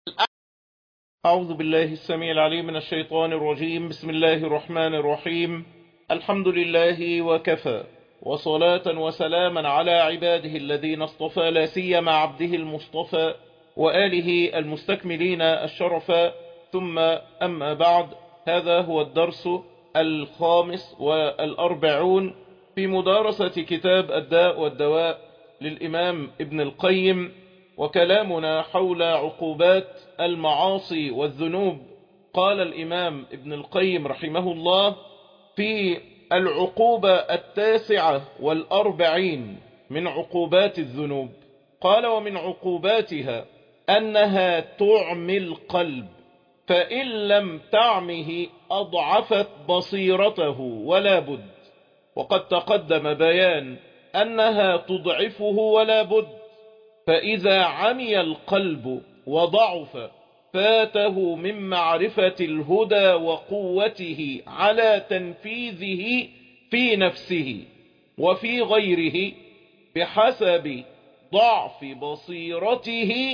أعوذ بالله السميع العليم من الشيطان الرجيم بسم الله الرحمن الرحيم الحمد لله وكفى وصلاة وسلاما على عباده الذين اصطفى لا سيما عبده المصطفى وآله المستكملين الشرفا ثم أما بعد هذا هو الدرس الخامس والأربعون في مدارسة كتاب الداء والدواء للإمام ابن القيم وكلامنا حول عقوبات المعاصي والذنوب قال الإمام ابن القيم رحمه الله في العقوبة التاسعة والأربعين من عقوبات الذنوب قال ومن عقوباتها أنها تعمي القلب فإن لم تعمه أضعفت بصيرته ولا بد وقد تقدم بيان أنها تضعفه ولا بد فإذا عمي القلب وضعف فاته من معرفة الهدى وقوته على تنفيذه في نفسه وفي غيره بحسب ضعف بصيرته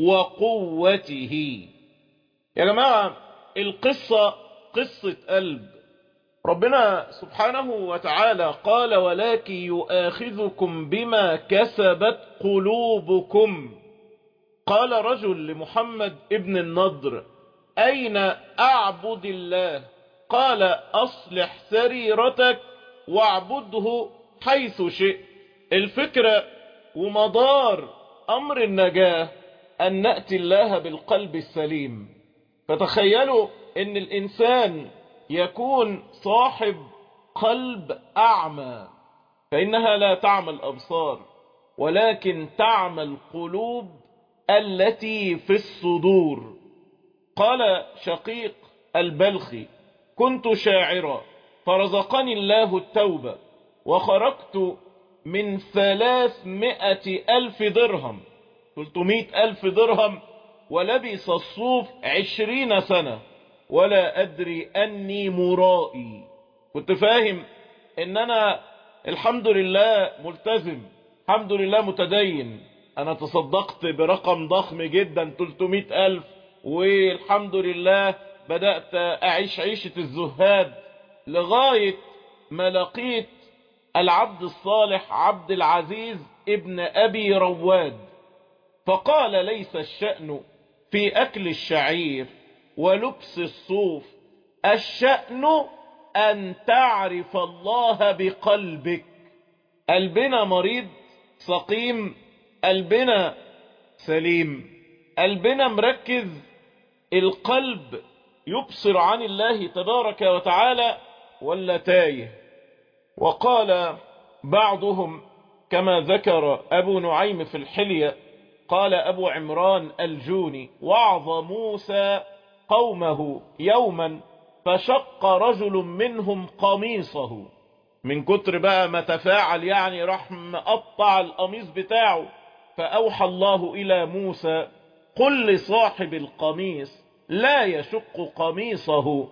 وقوته يا جماعة القصة قصة قلب ربنا سبحانه وتعالى قال ولكن يؤاخذكم بما كسبت قلوبكم قال رجل لمحمد ابن النضر أين أعبد الله قال أصلح سريرتك واعبده حيث شئت الفكرة ومدار أمر النجاة أن نأتي الله بالقلب السليم فتخيلوا أن الإنسان يكون صاحب قلب أعمى فإنها لا تعمى الأبصار ولكن تعمى القلوب التي في الصدور قال شقيق البلخي كنت شاعرا فرزقني الله التوبة وخرجت من ثلاثمائة ألف درهم ثلثمائة ألف درهم ولبس الصوف عشرين سنة ولا أدري أني مرائي كنت فاهم ان انا الحمد لله ملتزم الحمد لله متدين انا تصدقت برقم ضخم جدا 300 ألف والحمد لله بدأت أعيش عيشة الزهاد لغاية ما لقيت العبد الصالح عبد العزيز ابن أبي رواد فقال ليس الشأن في أكل الشعير ولبس الصوف الشأن أن تعرف الله بقلبك قلبنا مريض سقيم قلبنا سليم قلبنا مركز القلب يبصر عن الله تبارك وتعالى ولا تايه وقال بعضهم كما ذكر أبو نعيم في الحلية قال أبو عمران الجوني وعظ موسى قومه يوما فشق رجل منهم قميصه من كتر بقى ما تفاعل يعني راح مقطع القميص بتاعه فأوحى الله إلى موسى قل لصاحب القميص لا يشق قميصه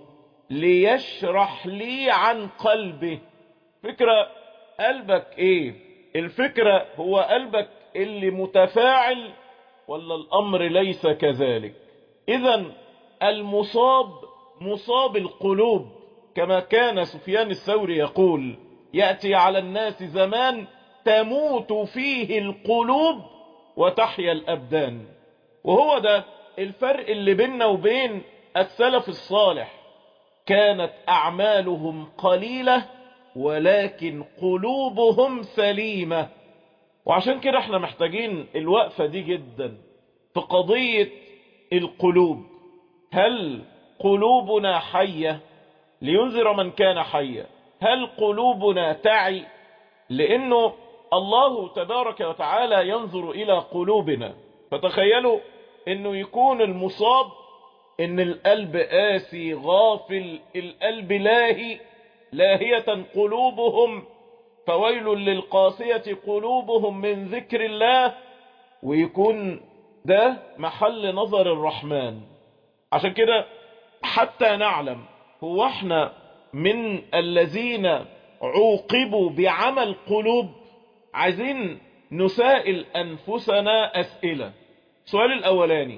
ليشرح لي عن قلبه فكرة قلبك ايه الفكرة هو قلبك اللي متفاعل ولا الأمر ليس كذلك إذا المصاب مصاب القلوب كما كان سفيان الثوري يقول يأتي على الناس زمان تموت فيه القلوب وتحيا الأبدان وهو ده الفرق اللي بيننا وبين السلف الصالح كانت أعمالهم قليلة ولكن قلوبهم سليمة وعشان كده احنا محتاجين الوقفة دي جدا في قضية القلوب هل قلوبنا حية لينذر من كان حيا هل قلوبنا تعي لانه الله تبارك وتعالى ينظر الى قلوبنا فتخيلوا انه يكون المصاب ان القلب قاسي غافل القلب لاهي لاهية قلوبهم فويل للقاسية قلوبهم من ذكر الله ويكون ده محل نظر الرحمن عشان كده حتى نعلم هو احنا من الذين عوقبوا بعمل قلوب عايزين نسائل أنفسنا أسئلة السؤال الأولاني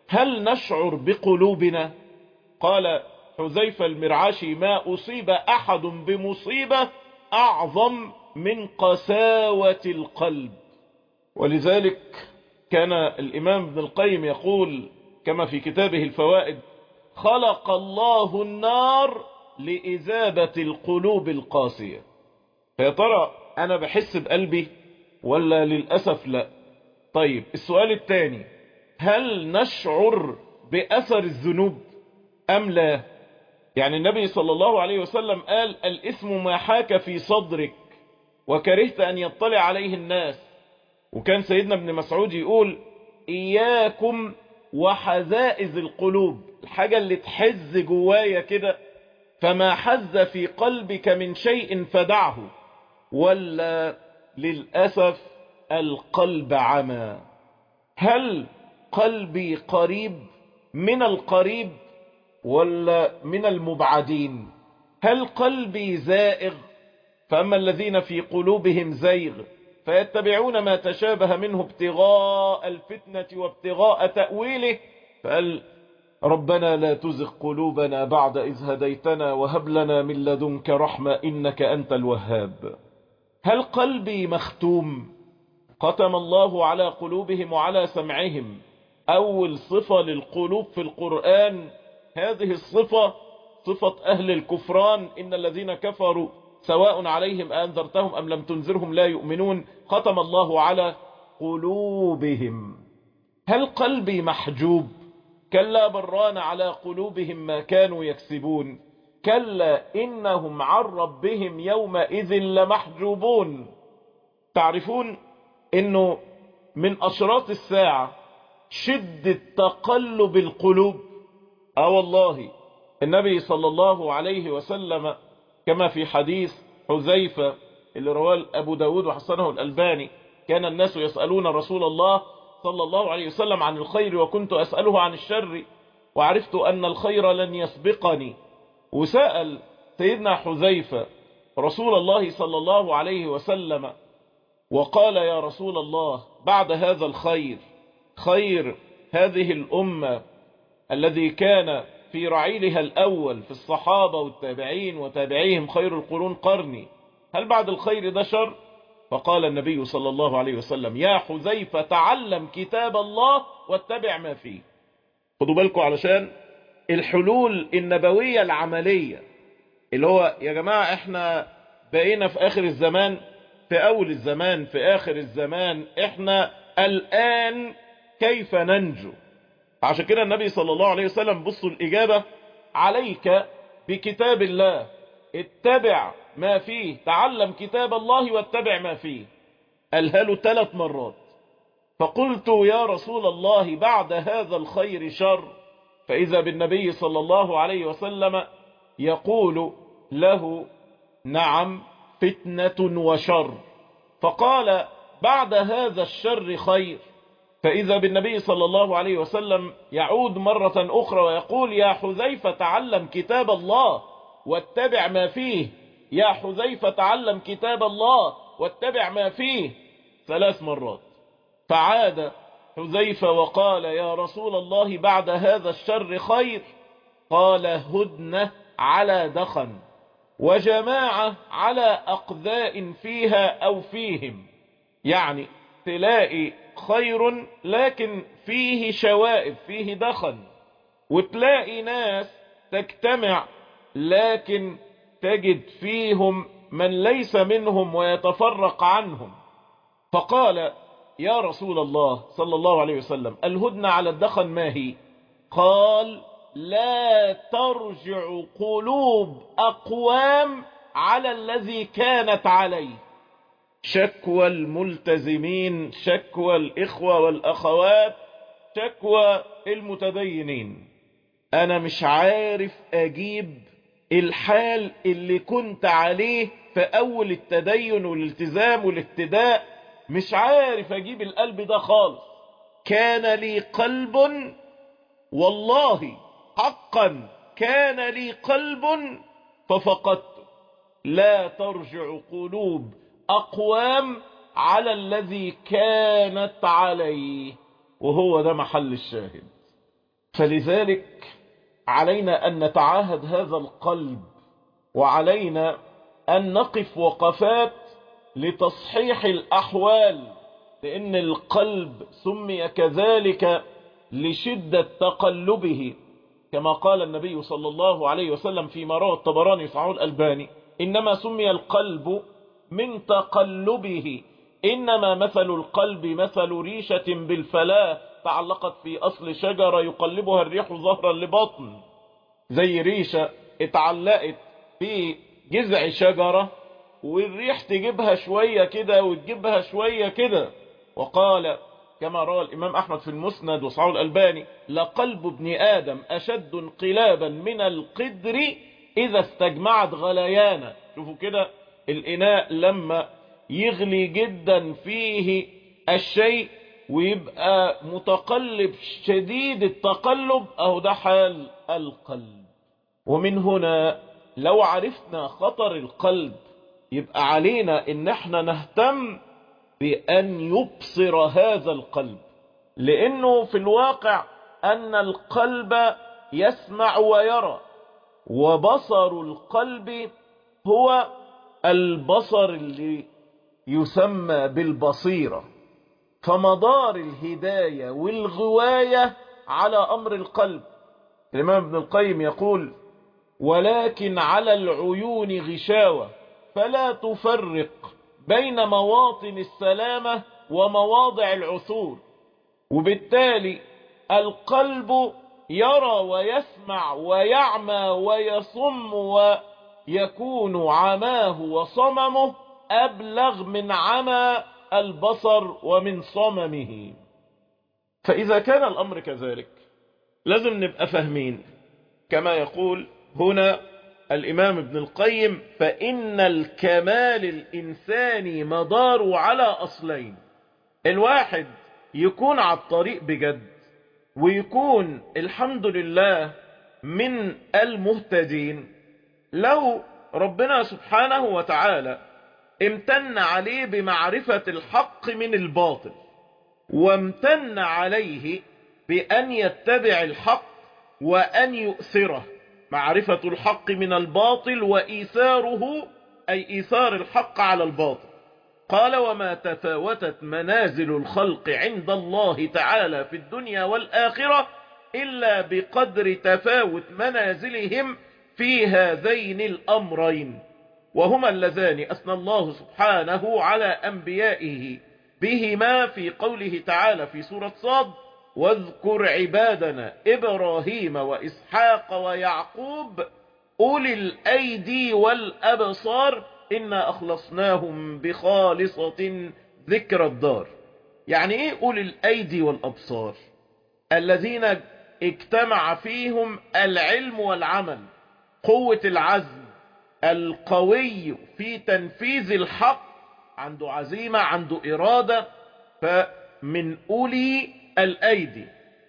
هل نشعر بقلوبنا قال حذيفة المرعاشي ما أصيب أحد بمصيبة أعظم من قساوة القلب ولذلك كان الإمام ابن القيم يقول كما في كتابه الفوائد خلق الله النار لإذابة القلوب القاسية فيا ترى أنا بحس بقلبي ولا للأسف لا طيب السؤال الثاني هل نشعر بأثر الذنوب أم لا يعني النبي صلى الله عليه وسلم قال الإثم ما حاك في صدرك وكرهت أن يطلع عليه الناس وكان سيدنا ابن مسعود يقول إياكم وحزائز القلوب الحاجة اللي تحز جوايا كده فما حز في قلبك من شيء فدعه ولا للأسف القلب عمى هل قلبي قريب من القريب ولا من المبعدين هل قلبي زائغ فأما الذين في قلوبهم زيغ فيتبعون ما تشابه منه ابتغاء الفتنة وابتغاء تأويله فقال ربنا لا تزغ قلوبنا بعد إذ هديتنا وهب لنا من لدنك رحمة إنك أنت الوهاب هل قلبي مختوم ختم الله على قلوبهم وعلى سمعهم أول صفة للقلوب في القرآن هذه الصفة صفة أهل الكفران إن الذين كفروا سواء عليهم أنذرتهم أم لم تنذرهم لا يؤمنون ختم الله على قلوبهم هل قلبي محجوب كلا بران على قلوبهم ما كانوا يكسبون كلا إنهم عن ربهم يومئذ لمحجوبون تعرفون انه من اشراط الساعة شدة تقلب القلوب اه والله النبي صلى الله عليه وسلم كما في حديث حذيفة اللي رواه أبو داود وحسنه الألباني كان الناس يسألون رسول الله صلى الله عليه وسلم عن الخير وكنت أسأله عن الشر وعرفت أن الخير لن يسبقني وسأل سيدنا حذيفة رسول الله صلى الله عليه وسلم وقال يا رسول الله بعد هذا الخير خير هذه الأمة الذي كان في رعيلها الأول في الصحابة والتابعين وتابعيهم خير القرون قرني هل بعد الخير ده شر فقال النبي صلى الله عليه وسلم يا حذيفة تعلم كتاب الله واتبع ما فيه خدوا بالكم علشان الحلول النبوية العملية اللي هو يا جماعة احنا بقينا في اخر الزمان في اول الزمان في اخر الزمان احنا الان كيف ننجو عشان كده النبي صلى الله عليه وسلم بصوا الاجابة عليك بكتاب الله اتبع ما فيه تعلم كتاب الله واتبع ما فيه قالها له ثلاث مرات فقلت يا رسول الله بعد هذا الخير شر فإذا بالنبي صلى الله عليه وسلم يقول له نعم فتنة وشر فقال بعد هذا الشر خير فإذا بالنبي صلى الله عليه وسلم يعود مرة أخرى ويقول يا حذيفة تعلم كتاب الله واتبع ما فيه يا حذيفة تعلم كتاب الله واتبع ما فيه ثلاث مرات فعاد حذيفة وقال يا رسول الله بعد هذا الشر خير قال هدنة على دخن وجماعة على أقذاء فيها أو فيهم يعني تلاقي خير لكن فيه شوائب فيه دخن وتلاقي ناس تجتمع لكن تجد فيهم من ليس منهم ويتفرق عنهم فقال يا رسول الله صلى الله عليه وسلم الهدنة على الدخن ما هي قال لا ترجع قلوب أقوام على الذي كانت عليه شكوى الملتزمين شكوى الإخوة والأخوات شكوى المتدينين أنا مش عارف أجيب الحال اللي كنت عليه في أول التدين والالتزام والاهتداء مش عارف أجيب القلب ده خالص كان لي قلب والله حقا كان لي قلب ففقدته لا ترجع قلوب أقوام على الذي كانت عليه وهو ده محل الشاهد فلذلك علينا أن نتعاهد هذا القلب وعلينا أن نقف وقفات لتصحيح الأحوال لأن القلب سمي كذلك لشدة تقلبه كما قال النبي صلى الله عليه وسلم فيما روى الطبراني صحيح الألباني إنما سمي القلب من تقلبه إنما مثل القلب مثل ريشة بالفلاة تعلقت في أصل شجرة يقلبها الريح ظهرا لبطن زي ريشة اتعلقت في جذع شجرة والريح تجيبها شوية كده وتجيبها شوية كده وقال كما روى الإمام أحمد في المسند وصعود الألباني لقلب ابن آدم أشد انقلابا من القدر إذا استجمعت غليانا شوفوا كده الإناء لما يغلي جدا فيه الشيء ويبقى متقلب شديد التقلب أهو ده حال القلب ومن هنا لو عرفنا خطر القلب يبقى علينا ان احنا نهتم بأن يبصر هذا القلب لأنه في الواقع أن القلب يسمع ويرى وبصر القلب هو البصر اللي يسمى بالبصيرة فمدار الهداية والغواية على أمر القلب الإمام ابن القيم يقول ولكن على العيون غشاوة فلا تفرق بين مواطن السلامة ومواضع العثور وبالتالي القلب يرى ويسمع ويعمى ويصم ويكون عماه وصممه أبلغ من عمى البصر ومن صممه فإذا كان الأمر كذلك لازم نبقى فاهمين كما يقول هنا الإمام ابن القيم فإن الكمال الإنساني مدار على أصلين الواحد يكون على الطريق بجد ويكون الحمد لله من المهتدين لو ربنا سبحانه وتعالى امتن عليه بمعرفة الحق من الباطل وامتن عليه بأن يتبع الحق وأن يؤثره معرفة الحق من الباطل وإيثاره أي إيثار الحق على الباطل قال وما تفاوتت منازل الخلق عند الله تعالى في الدنيا والآخرة إلا بقدر تفاوت منازلهم في هذين الأمرين وهما اللذان أثنى الله سبحانه على أنبيائه بهما في قوله تعالى في سورة صاد واذكر عبادنا إبراهيم وإسحاق ويعقوب أولي الأيدي والأبصار إنا أخلصناهم بخالصة ذكر الدار يعني إيه أولي الأيدي والأبصار الذين اجتمع فيهم العلم والعمل قوة العزم القوي في تنفيذ الحق عنده عزيمة عنده إرادة فمن أولي الأيدي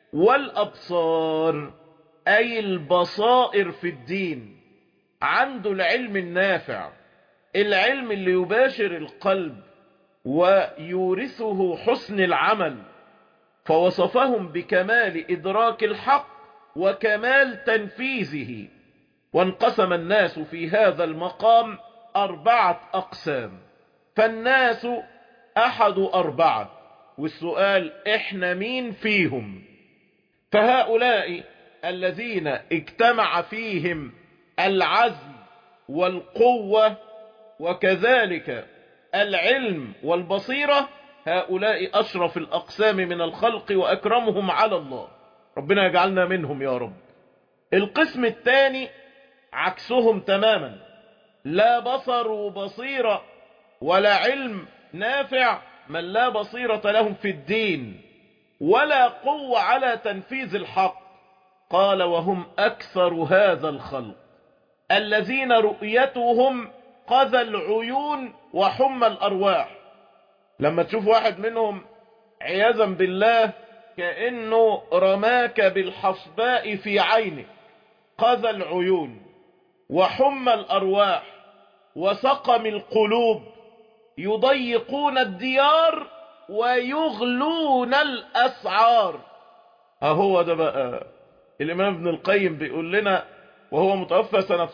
والأبصار أي البصائر في الدين عنده العلم النافع العلم اللي يباشر القلب ويورثه حسن العمل فوصفهم بكمال إدراك الحق وكمال تنفيذه وانقسم الناس في هذا المقام أربعة أقسام فالناس أحد أربعة والسؤال إحنا مين فيهم فهؤلاء الذين اجتمع فيهم العزم والقوة وكذلك العلم والبصيرة هؤلاء أشرف الأقسام من الخلق وأكرمهم على الله ربنا يجعلنا منهم يا رب القسم الثاني عكسهم تماما لا بصر وبصيرة ولا علم نافع من لا بصيرة لهم في الدين ولا قوة على تنفيذ الحق قال وهم أكثر هذا الخلق الذين رؤيتهم قذى العيون وحمى الأرواح لما تشوف واحد منهم عياذا بالله كأنه رماك بالحصباء في عينك قذى العيون وحمى الأرواح وسقم القلوب يضيقون الديار ويغلون الأسعار أهو ده بقى الإمام ابن القيم بيقول لنا وهو متوفى سنة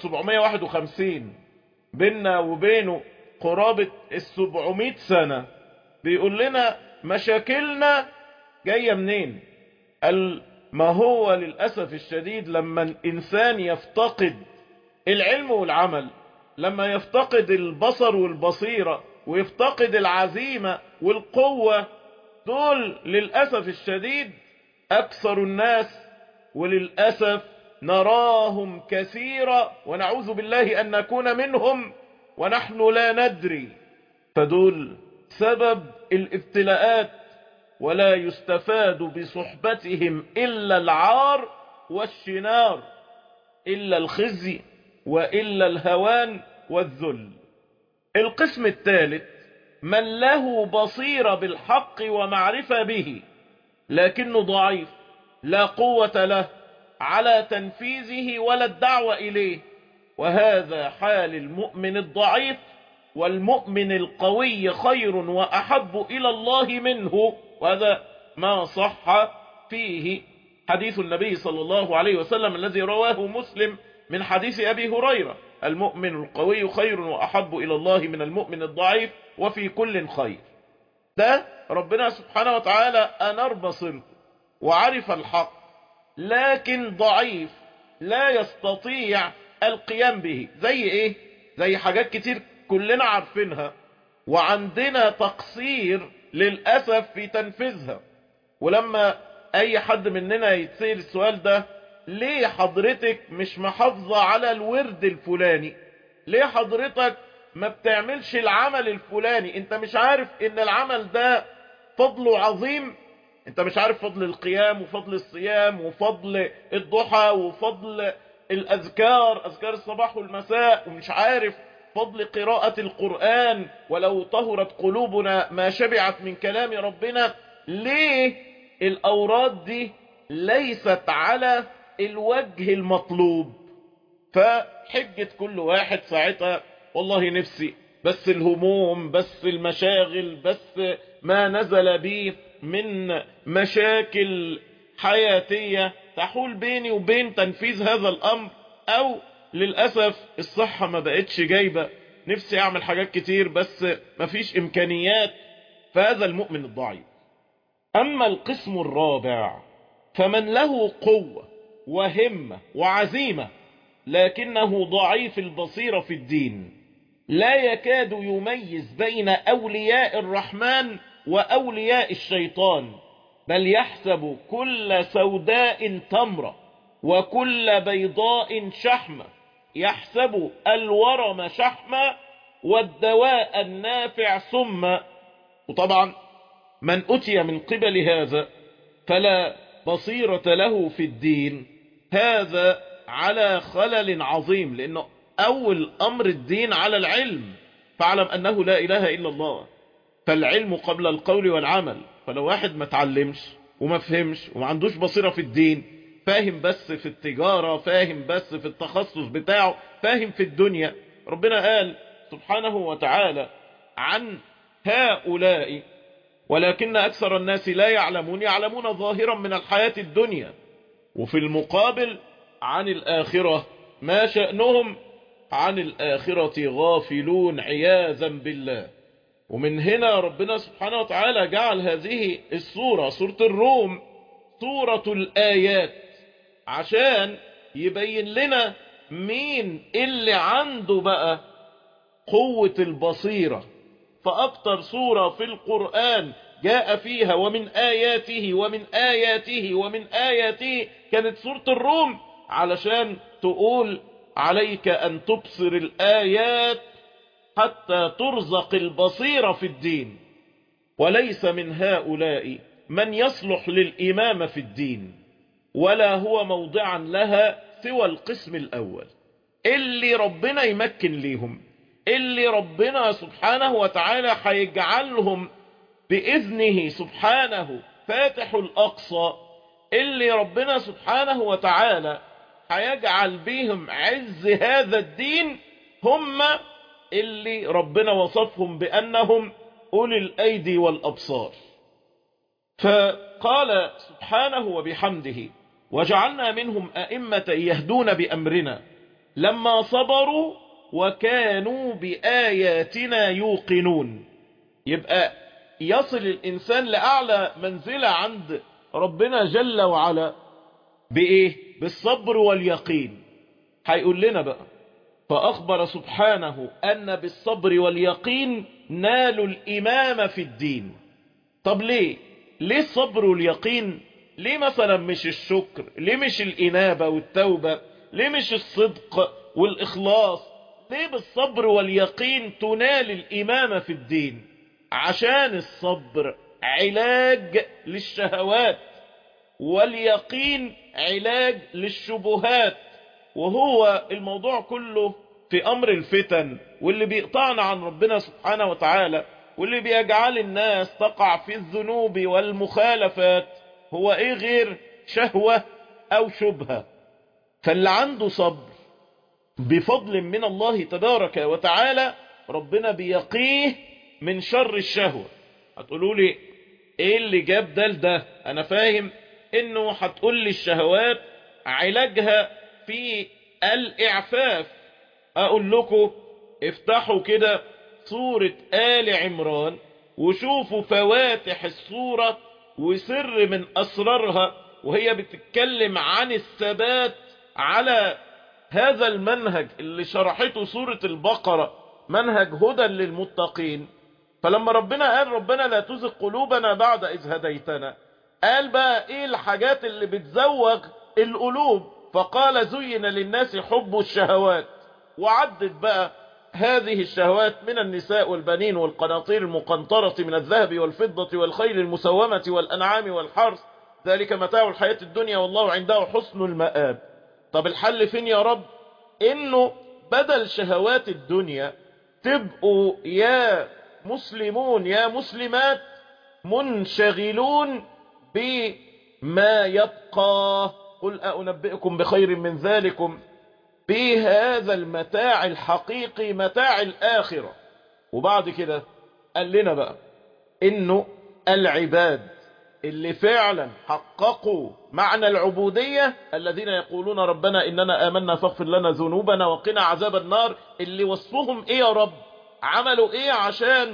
751 بيننا وبينه قرابة السبعمائة سنة بيقول لنا مشاكلنا جاية منين قال ما هو للأسف الشديد لما الإنسان يفتقد العلم والعمل لما يفتقد البصر والبصيرة ويفتقد العزيمة والقوة دول للأسف الشديد أكثر الناس وللأسف نراهم كثيرا ونعوذ بالله أن نكون منهم ونحن لا ندري فدول سبب الابتلاءات ولا يستفاد بصحبتهم إلا العار والشنار إلا الخزي وإلا الهوان والذل القسم الثالث من له بصيرة بالحق ومعرفة به لكنه ضعيف لا قوة له على تنفيذه ولا الدعوة إليه وهذا حال المؤمن الضعيف والمؤمن القوي خير وأحب إلى الله منه وهذا ما صح فيه حديث النبي صلى الله عليه وسلم الذي رواه مسلم من حديث أبي هريرة المؤمن القوي خير وأحب إلى الله من المؤمن الضعيف وفي كل خير ده ربنا سبحانه وتعالى أنر بصرته وعرف الحق لكن ضعيف لا يستطيع القيام به زي ايه زي حاجات كتير كلنا عارفينها وعندنا تقصير للأسف في تنفيذها ولما اي حد مننا يتسير السؤال ده ليه حضرتك مش محافظة على الورد الفلاني ليه حضرتك ما بتعملش العمل الفلاني انت مش عارف ان العمل ده فضله عظيم انت مش عارف فضل القيام وفضل الصيام وفضل الضحى وفضل الاذكار اذكار الصباح والمساء ومش عارف فضل قراءة القرآن ولو طهرت قلوبنا ما شبعت من كلام ربنا ليه الاوراد دي ليست على الوجه المطلوب فحجة كل واحد ساعتها والله نفسي بس الهموم بس المشاغل بس ما نزل بي من مشاكل حياتية تحول بيني وبين تنفيذ هذا الأمر أو للأسف الصحة ما بقتش جايبة نفسي أعمل حاجات كتير بس ما فيش إمكانيات فهذا المؤمن الضعيف أما القسم الرابع فمن له قوة وهمة وعزيمة لكنه ضعيف البصيرة في الدين لا يكاد يميز بين أولياء الرحمن وأولياء الشيطان بل يحسب كل سوداء تمرة وكل بيضاء شحمة يحسب الورم شحمة والدواء النافع سما وطبعا من أتي من قبل هذا فلا بصيرة له في الدين هذا على خلل عظيم لأنه أول أمر الدين على العلم فاعلم أنه لا إله إلا الله فالعلم قبل القول والعمل فلو واحد ما تعلمش وما فهمش وما عندوش بصيرة في الدين فاهم بس في التجارة فاهم بس في التخصص بتاعه فاهم في الدنيا ربنا قال سبحانه وتعالى عن هؤلاء ولكن أكثر الناس لا يعلمون يعلمون ظاهرا من الحياة الدنيا وفي المقابل عن الآخرة ما شأنهم عن الآخرة غافلون عياذا بالله ومن هنا ربنا سبحانه وتعالى جعل هذه السورة سورة الروم سورة الآيات عشان يبين لنا مين اللي عنده بقى قوة البصيرة فأكتر سورة في القرآن جاء فيها ومن آياته ومن آياته ومن آياته كانت سورة الروم علشان تقول عليك أن تبصر الآيات حتى ترزق البصيرة في الدين وليس من هؤلاء من يصلح للإمامة في الدين ولا هو موضعا لها سوى القسم الأول اللي ربنا يمكن ليهم اللي ربنا سبحانه وتعالى هيجعلهم بإذنه سبحانه فاتح الأقصى اللي ربنا سبحانه وتعالى هيجعل بهم عز هذا الدين هم اللي ربنا وصفهم بأنهم أولي الأيدي والأبصار فقال سبحانه وبحمده وجعلنا منهم أئمة يهدون بأمرنا لما صبروا وكانوا بآياتنا يوقنون يبقى يصل الإنسان لأعلى منزلة عند ربنا جل وعلا بإيه بالصبر واليقين هيقول لنا بقى فأخبر سبحانه أن بالصبر واليقين نالوا الإمام في الدين طب ليه ليه الصبر واليقين ليه مثلا مش الشكر ليه مش الإنابة والتوبة ليه مش الصدق والإخلاص ليه بالصبر واليقين تنال الإمامة في الدين عشان الصبر علاج للشهوات واليقين علاج للشبهات وهو الموضوع كله في أمر الفتن واللي بيقطعنا عن ربنا سبحانه وتعالى واللي بيجعل الناس تقع في الذنوب والمخالفات هو ايه غير شهوة او شبهة فاللي عنده صبر بفضل من الله تبارك وتعالى ربنا بيقيه من شر الشهوة هتقولوا لي ايه اللي جاب ده لده انا فاهم انه هتقول لي الشهوات علاجها في الاعفاف اقول لكم افتحوا كده سورة آل عمران وشوفوا فواتح السورة وسر من أسرارها وهي بتتكلم عن الثبات على هذا المنهج اللي شرحته سورة البقرة منهج هدى للمتقين فلما ربنا قال ربنا لا تزغ قلوبنا بعد إذ هديتنا قال بقى ايه الحاجات اللي بتزوغ القلوب فقال زين للناس حب الشهوات وعدت بقى هذه الشهوات من النساء والبنين والقناطير المقنطرة من الذهب والفضة والخيل المسومة والأنعام والحرث ذلك متاع الحياة الدنيا والله عنده حسن المآب طب الحل فين يا رب انه بدل شهوات الدنيا تبقوا يا مسلمون يا مسلمات منشغلون بما يبقى قل أنبئكم بخير من ذلكم بهذا المتاع الحقيقي متاع الآخرة وبعد كده قال لنا بقى انه العباد اللي فعلا حققوا معنى العبودية الذين يقولون ربنا اننا امنا فاغفر لنا ذنوبنا وقنا عذاب النار اللي وصفهم ايه يا رب عملوا ايه عشان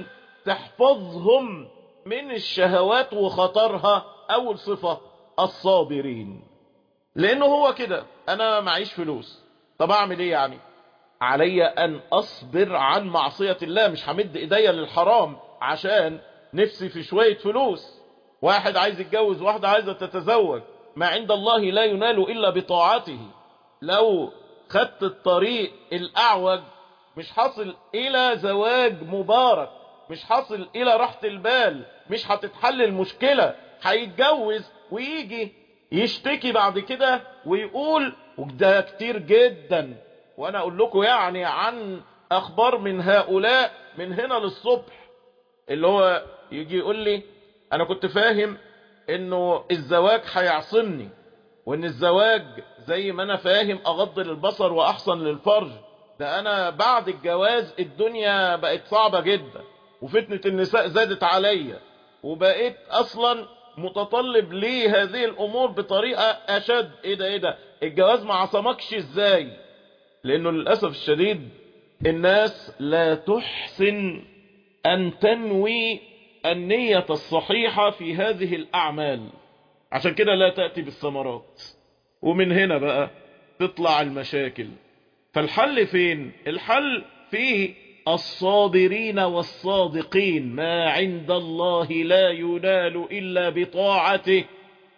تحفظهم من الشهوات وخطرها اول صفة الصابرين لانه هو كده انا معيش فلوس طب اعمل ايه يعني علي ان اصبر عن معصية الله مش همد ايديا للحرام عشان نفسي في شوية فلوس واحد عايز يتجوز واحدة عايزة تتزوج ما عند الله لا ينال الا بطاعته لو خدت الطريق الاعوج مش حاصل الى زواج مبارك مش حاصل الى راحة البال مش هتتحل المشكلة هيتجوز ويجي يشتكي بعد كده ويقول وده كتير جدا وانا اقول لكم يعني عن اخبار من هؤلاء من هنا للصبح اللي هو يجي يقول لي انا كنت فاهم انه الزواج هيعصمني وان الزواج زي ما انا فاهم اغض للبصر واحسن للفرج ده انا بعد الجواز الدنيا بقت صعبة جدا وفتنة النساء زادت عليا وبقيت اصلا متطلب لهذه الامور بطريقة اشد ايه ده ايه ده الجواز ما عصمكش ازاي لانه للأسف الشديد الناس لا تحسن ان تنوي النية الصحيحة في هذه الاعمال عشان كده لا تأتي بالثمرات ومن هنا بقى تطلع المشاكل فالحل فين الحل في الصابرين والصادقين ما عند الله لا ينال إلا بطاعته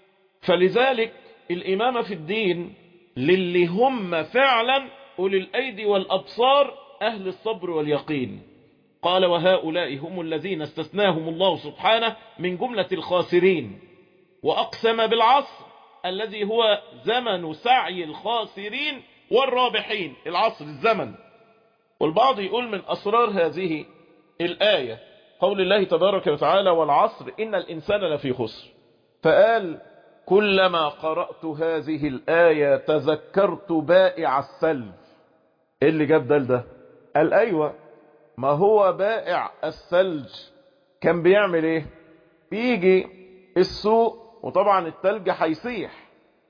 فلذلك الإمامة في الدين للي هم فعلا أولي الأيدي والأبصار أهل الصبر واليقين قال وهؤلاء هم الذين استثناهم الله سبحانه من جملة الخاسرين وأقسم بالعصر الذي هو زمن سعي الخاسرين والرابحين العصر الزمن والبعض يقول من أسرار هذه الآية قول الله تبارك وتعالى والعصر إن الإنسان لفي خسر فقال كلما قرأت هذه الآية تذكرت بائع الثلج إيه اللي جاب ده لده قال أيوة ما هو بائع الثلج كان بيعمل ايه بيجي السوق وطبعا التلج هيسيح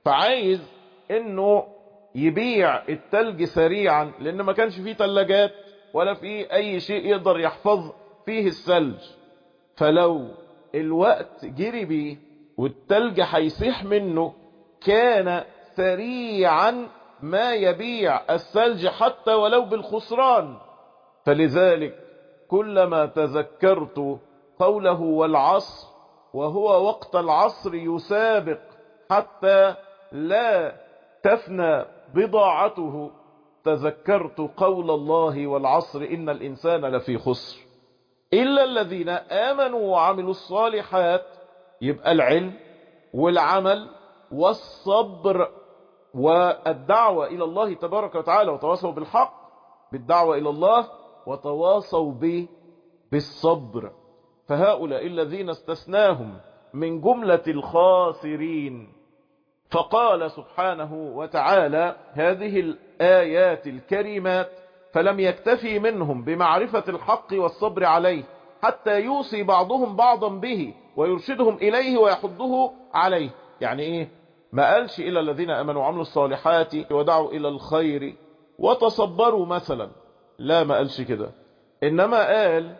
فعايز انه يبيع التلج سريعا لان ما كانش فيه تلاجات ولا فيه اي شيء يقدر يحفظ فيه الثلج فلو الوقت جري بيه والتلج هيسيح منه كان سريعا ما يبيع الثلج حتى ولو بالخسران فلذلك كلما تذكرت قوله والعصر وهو وقت العصر يسابق حتى لا تفنى بضاعته تذكرت قول الله والعصر إن الإنسان لفي خسر إلا الذين آمنوا وعملوا الصالحات يبقى العلم والعمل والصبر والدعوة إلى الله تبارك وتعالى وتواصوا بالحق بالدعوة إلى الله وتواصوا به بالصبر فهؤلاء الذين استثناهم من جملة الخاسرين فقال سبحانه وتعالى هذه الآيات الكريمات فلم يكتفي منهم بمعرفة الحق والصبر عليه حتى يوصي بعضهم بعضا به ويرشدهم إليه ويحضه عليه يعني إيه ما قالش إلى الذين أمنوا وعملوا الصالحات ودعوا إلى الخير وتصبروا مثلا لا ما قالش كده إنما قال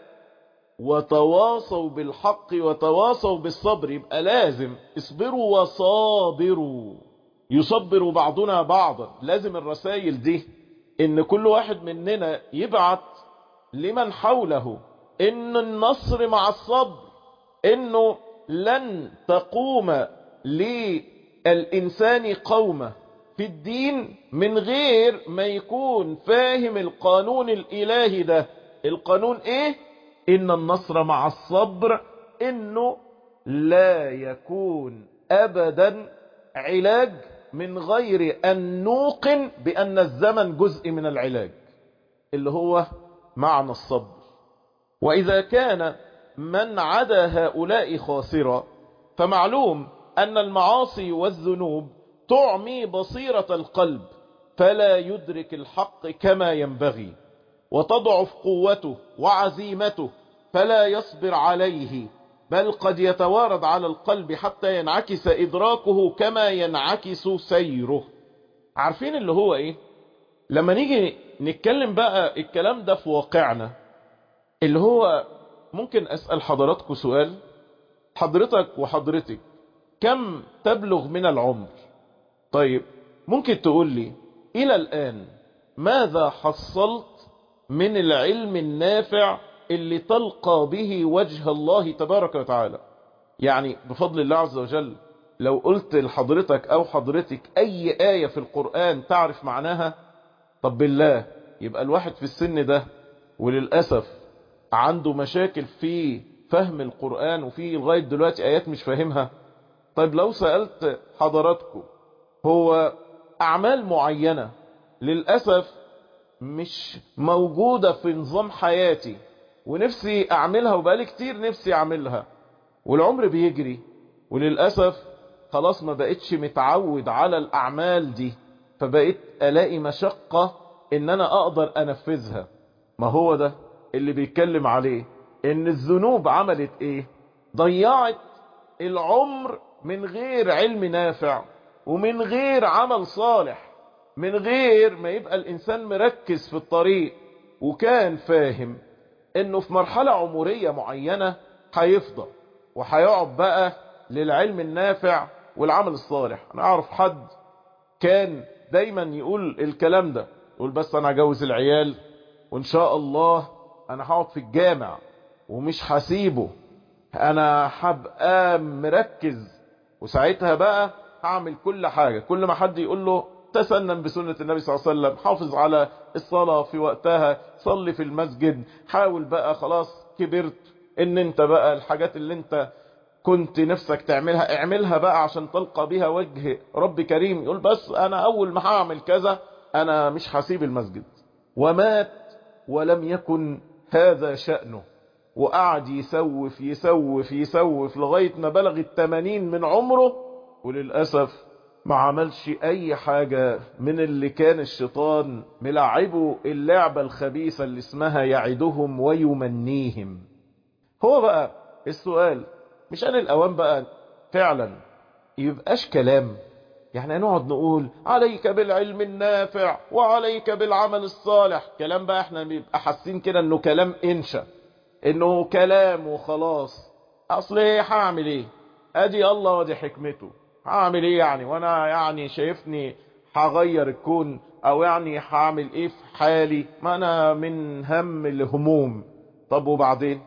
وتواصوا بالحق وتواصوا بالصبر يبقى لازم اصبروا وصابروا يصبر بعضنا بعضا لازم الرسائل دي ان كل واحد مننا يبعت لمن حوله ان النصر مع الصبر انه لن تقوم للانسان قومه في الدين من غير ما يكون فاهم القانون الالهي ده القانون ايه ان النصر مع الصبر انه لا يكون ابدا علاج من غير ان نوقن بان الزمن جزء من العلاج اللي هو معنى الصبر واذا كان من عدا هؤلاء خاسرا فمعلوم ان المعاصي والذنوب تعمي بصيرة القلب فلا يدرك الحق كما ينبغي وتضعف قوته وعزيمته فلا يصبر عليه بل قد يتوارد على القلب حتى ينعكس إدراكه كما ينعكس سيره عارفين اللي هو إيه لما نيجي نتكلم بقى الكلام ده في واقعنا اللي هو ممكن أسأل حضراتكم سؤال حضرتك وحضرتك كم تبلغ من العمر طيب ممكن تقول لي إلى الآن ماذا حصلت من العلم النافع اللي تلقى به وجه الله تبارك وتعالى يعني بفضل الله عز وجل لو قلت لحضرتك او حضرتك اي آية في القرآن تعرف معناها طب بالله يبقى الواحد في السن ده وللأسف عنده مشاكل في فهم القرآن وفي لغاية دلوقتي آيات مش فاهمها طيب لو سألت حضراتكم هو أعمال معينة للأسف مش موجودة في نظام حياتي ونفسي اعملها وبقالي كتير نفسي اعملها والعمر بيجري وللأسف خلاص ما بقتش متعود على الاعمال دي فبقيت الاقي مشقة ان انا اقدر انفذها ما هو ده اللي بيتكلم عليه ان الذنوب عملت ايه ضيعت العمر من غير علم نافع ومن غير عمل صالح من غير ما يبقى الانسان مركز في الطريق وكان فاهم انه في مرحلة عمرية معينة هيفضى وهيقعد بقى للعلم النافع والعمل الصالح انا اعرف حد كان دايما يقول الكلام ده يقول بس انا هجوز العيال وان شاء الله انا هقعد في الجامع ومش هسيبه انا هبقى مركز وساعتها بقى هعمل كل حاجة كل ما حد يقول له تسنن بسنة النبي صلى الله عليه وسلم حافظ على الصلاة في وقتها صلي في المسجد حاول بقى خلاص كبرت ان انت بقى الحاجات اللي انت كنت نفسك تعملها اعملها بقى عشان تلقى بها وجه رب كريم يقول بس انا اول ما هعمل كذا انا مش هسيب المسجد ومات ولم يكن هذا شأنه وقعد يسوف يسوف يسوف لغاية ما بلغ التمانين من عمره وللأسف ما عملش اي حاجة من اللي كان الشيطان ملعبه اللعبة الخبيثة اللي اسمها يعدهم ويمنيهم هو بقى السؤال مش انا الاوان بقى فعلا يبقاش كلام يعني نقعد نقول عليك بالعلم النافع وعليك بالعمل الصالح كلام بقى احنا بيبقى حاسين كده انه كلام انشا انه كلام وخلاص اصل ايه هعمل ايه ادي الله ودي حكمته هعمل ايه يعني وانا يعني شايفني هغير الكون او يعني هعمل ايه في حالي ما انا من هم الهموم طب وبعدين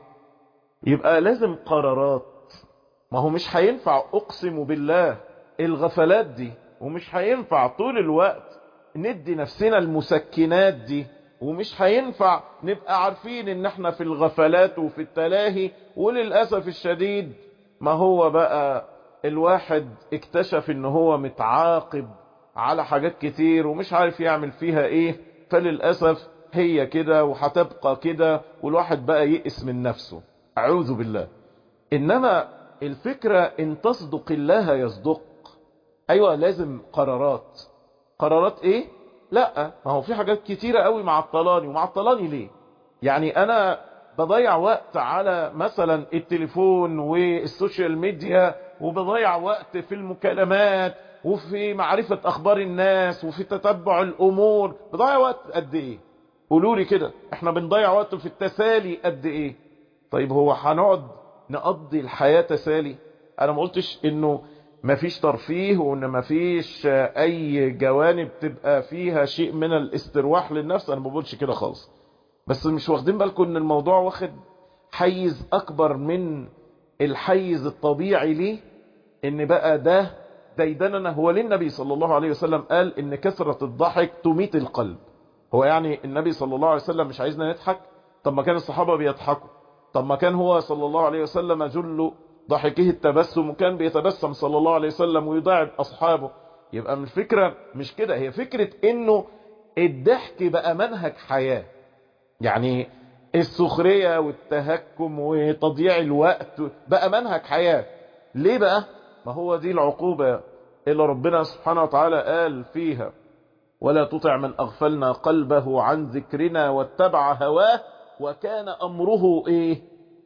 يبقى لازم قرارات ما هو مش هينفع اقسم بالله الغفلات دي ومش هينفع طول الوقت ندي نفسنا المسكنات دي ومش هينفع نبقى عارفين ان احنا في الغفلات وفي التلاهي وللأسف الشديد ما هو بقى الواحد اكتشف ان هو متعاقب على حاجات كتير ومش عارف يعمل فيها ايه فللأسف هي كده وهتبقى كده والواحد بقى يئس من نفسه اعوذ بالله انما الفكرة ان تصدق الله يصدق ايوه لازم قرارات قرارات ايه لا ما هو في حاجات كتيرة قوي معطلاني ومعطلاني ليه يعني انا بضيع وقت على مثلا التليفون والسوشيال ميديا وبضيع وقت في المكالمات وفي معرفة اخبار الناس وفي تتبع الامور بضيع وقت قد ايه قولوا لي كده احنا بنضيع وقت في التسالي قد ايه طيب هو هنقعد نقضي الحياة تسالي انا ما قلتش انه مفيش ترفيه وان مفيش اي جوانب تبقى فيها شيء من الاسترواح للنفس انا ما بقولش كده خالص بس مش واخدين بالكم ان الموضوع واخد حيز اكبر من الحيز الطبيعي ليه ان بقى ده ديدننا هو ليه النبي صلى الله عليه وسلم قال ان كثرة الضحك تميت القلب هو يعني النبي صلى الله عليه وسلم مش عايزنا نضحك طب ما كان الصحابة بيضحكوا طب ما كان هو صلى الله عليه وسلم جل ضحكه التبسم وكان بيتبسم صلى الله عليه وسلم ويضاعب أصحابه يبقى من الفكرة مش كده هي فكرة انه الضحك بقى منهج حياة يعني السخرية والتهكم وتضييع الوقت بقى منهج حياة ليه بقى ما هو دي العقوبة اللي ربنا سبحانه وتعالى قال فيها ولا تطع من أغفلنا قلبه عن ذكرنا واتبع هواه وكان أمره إيه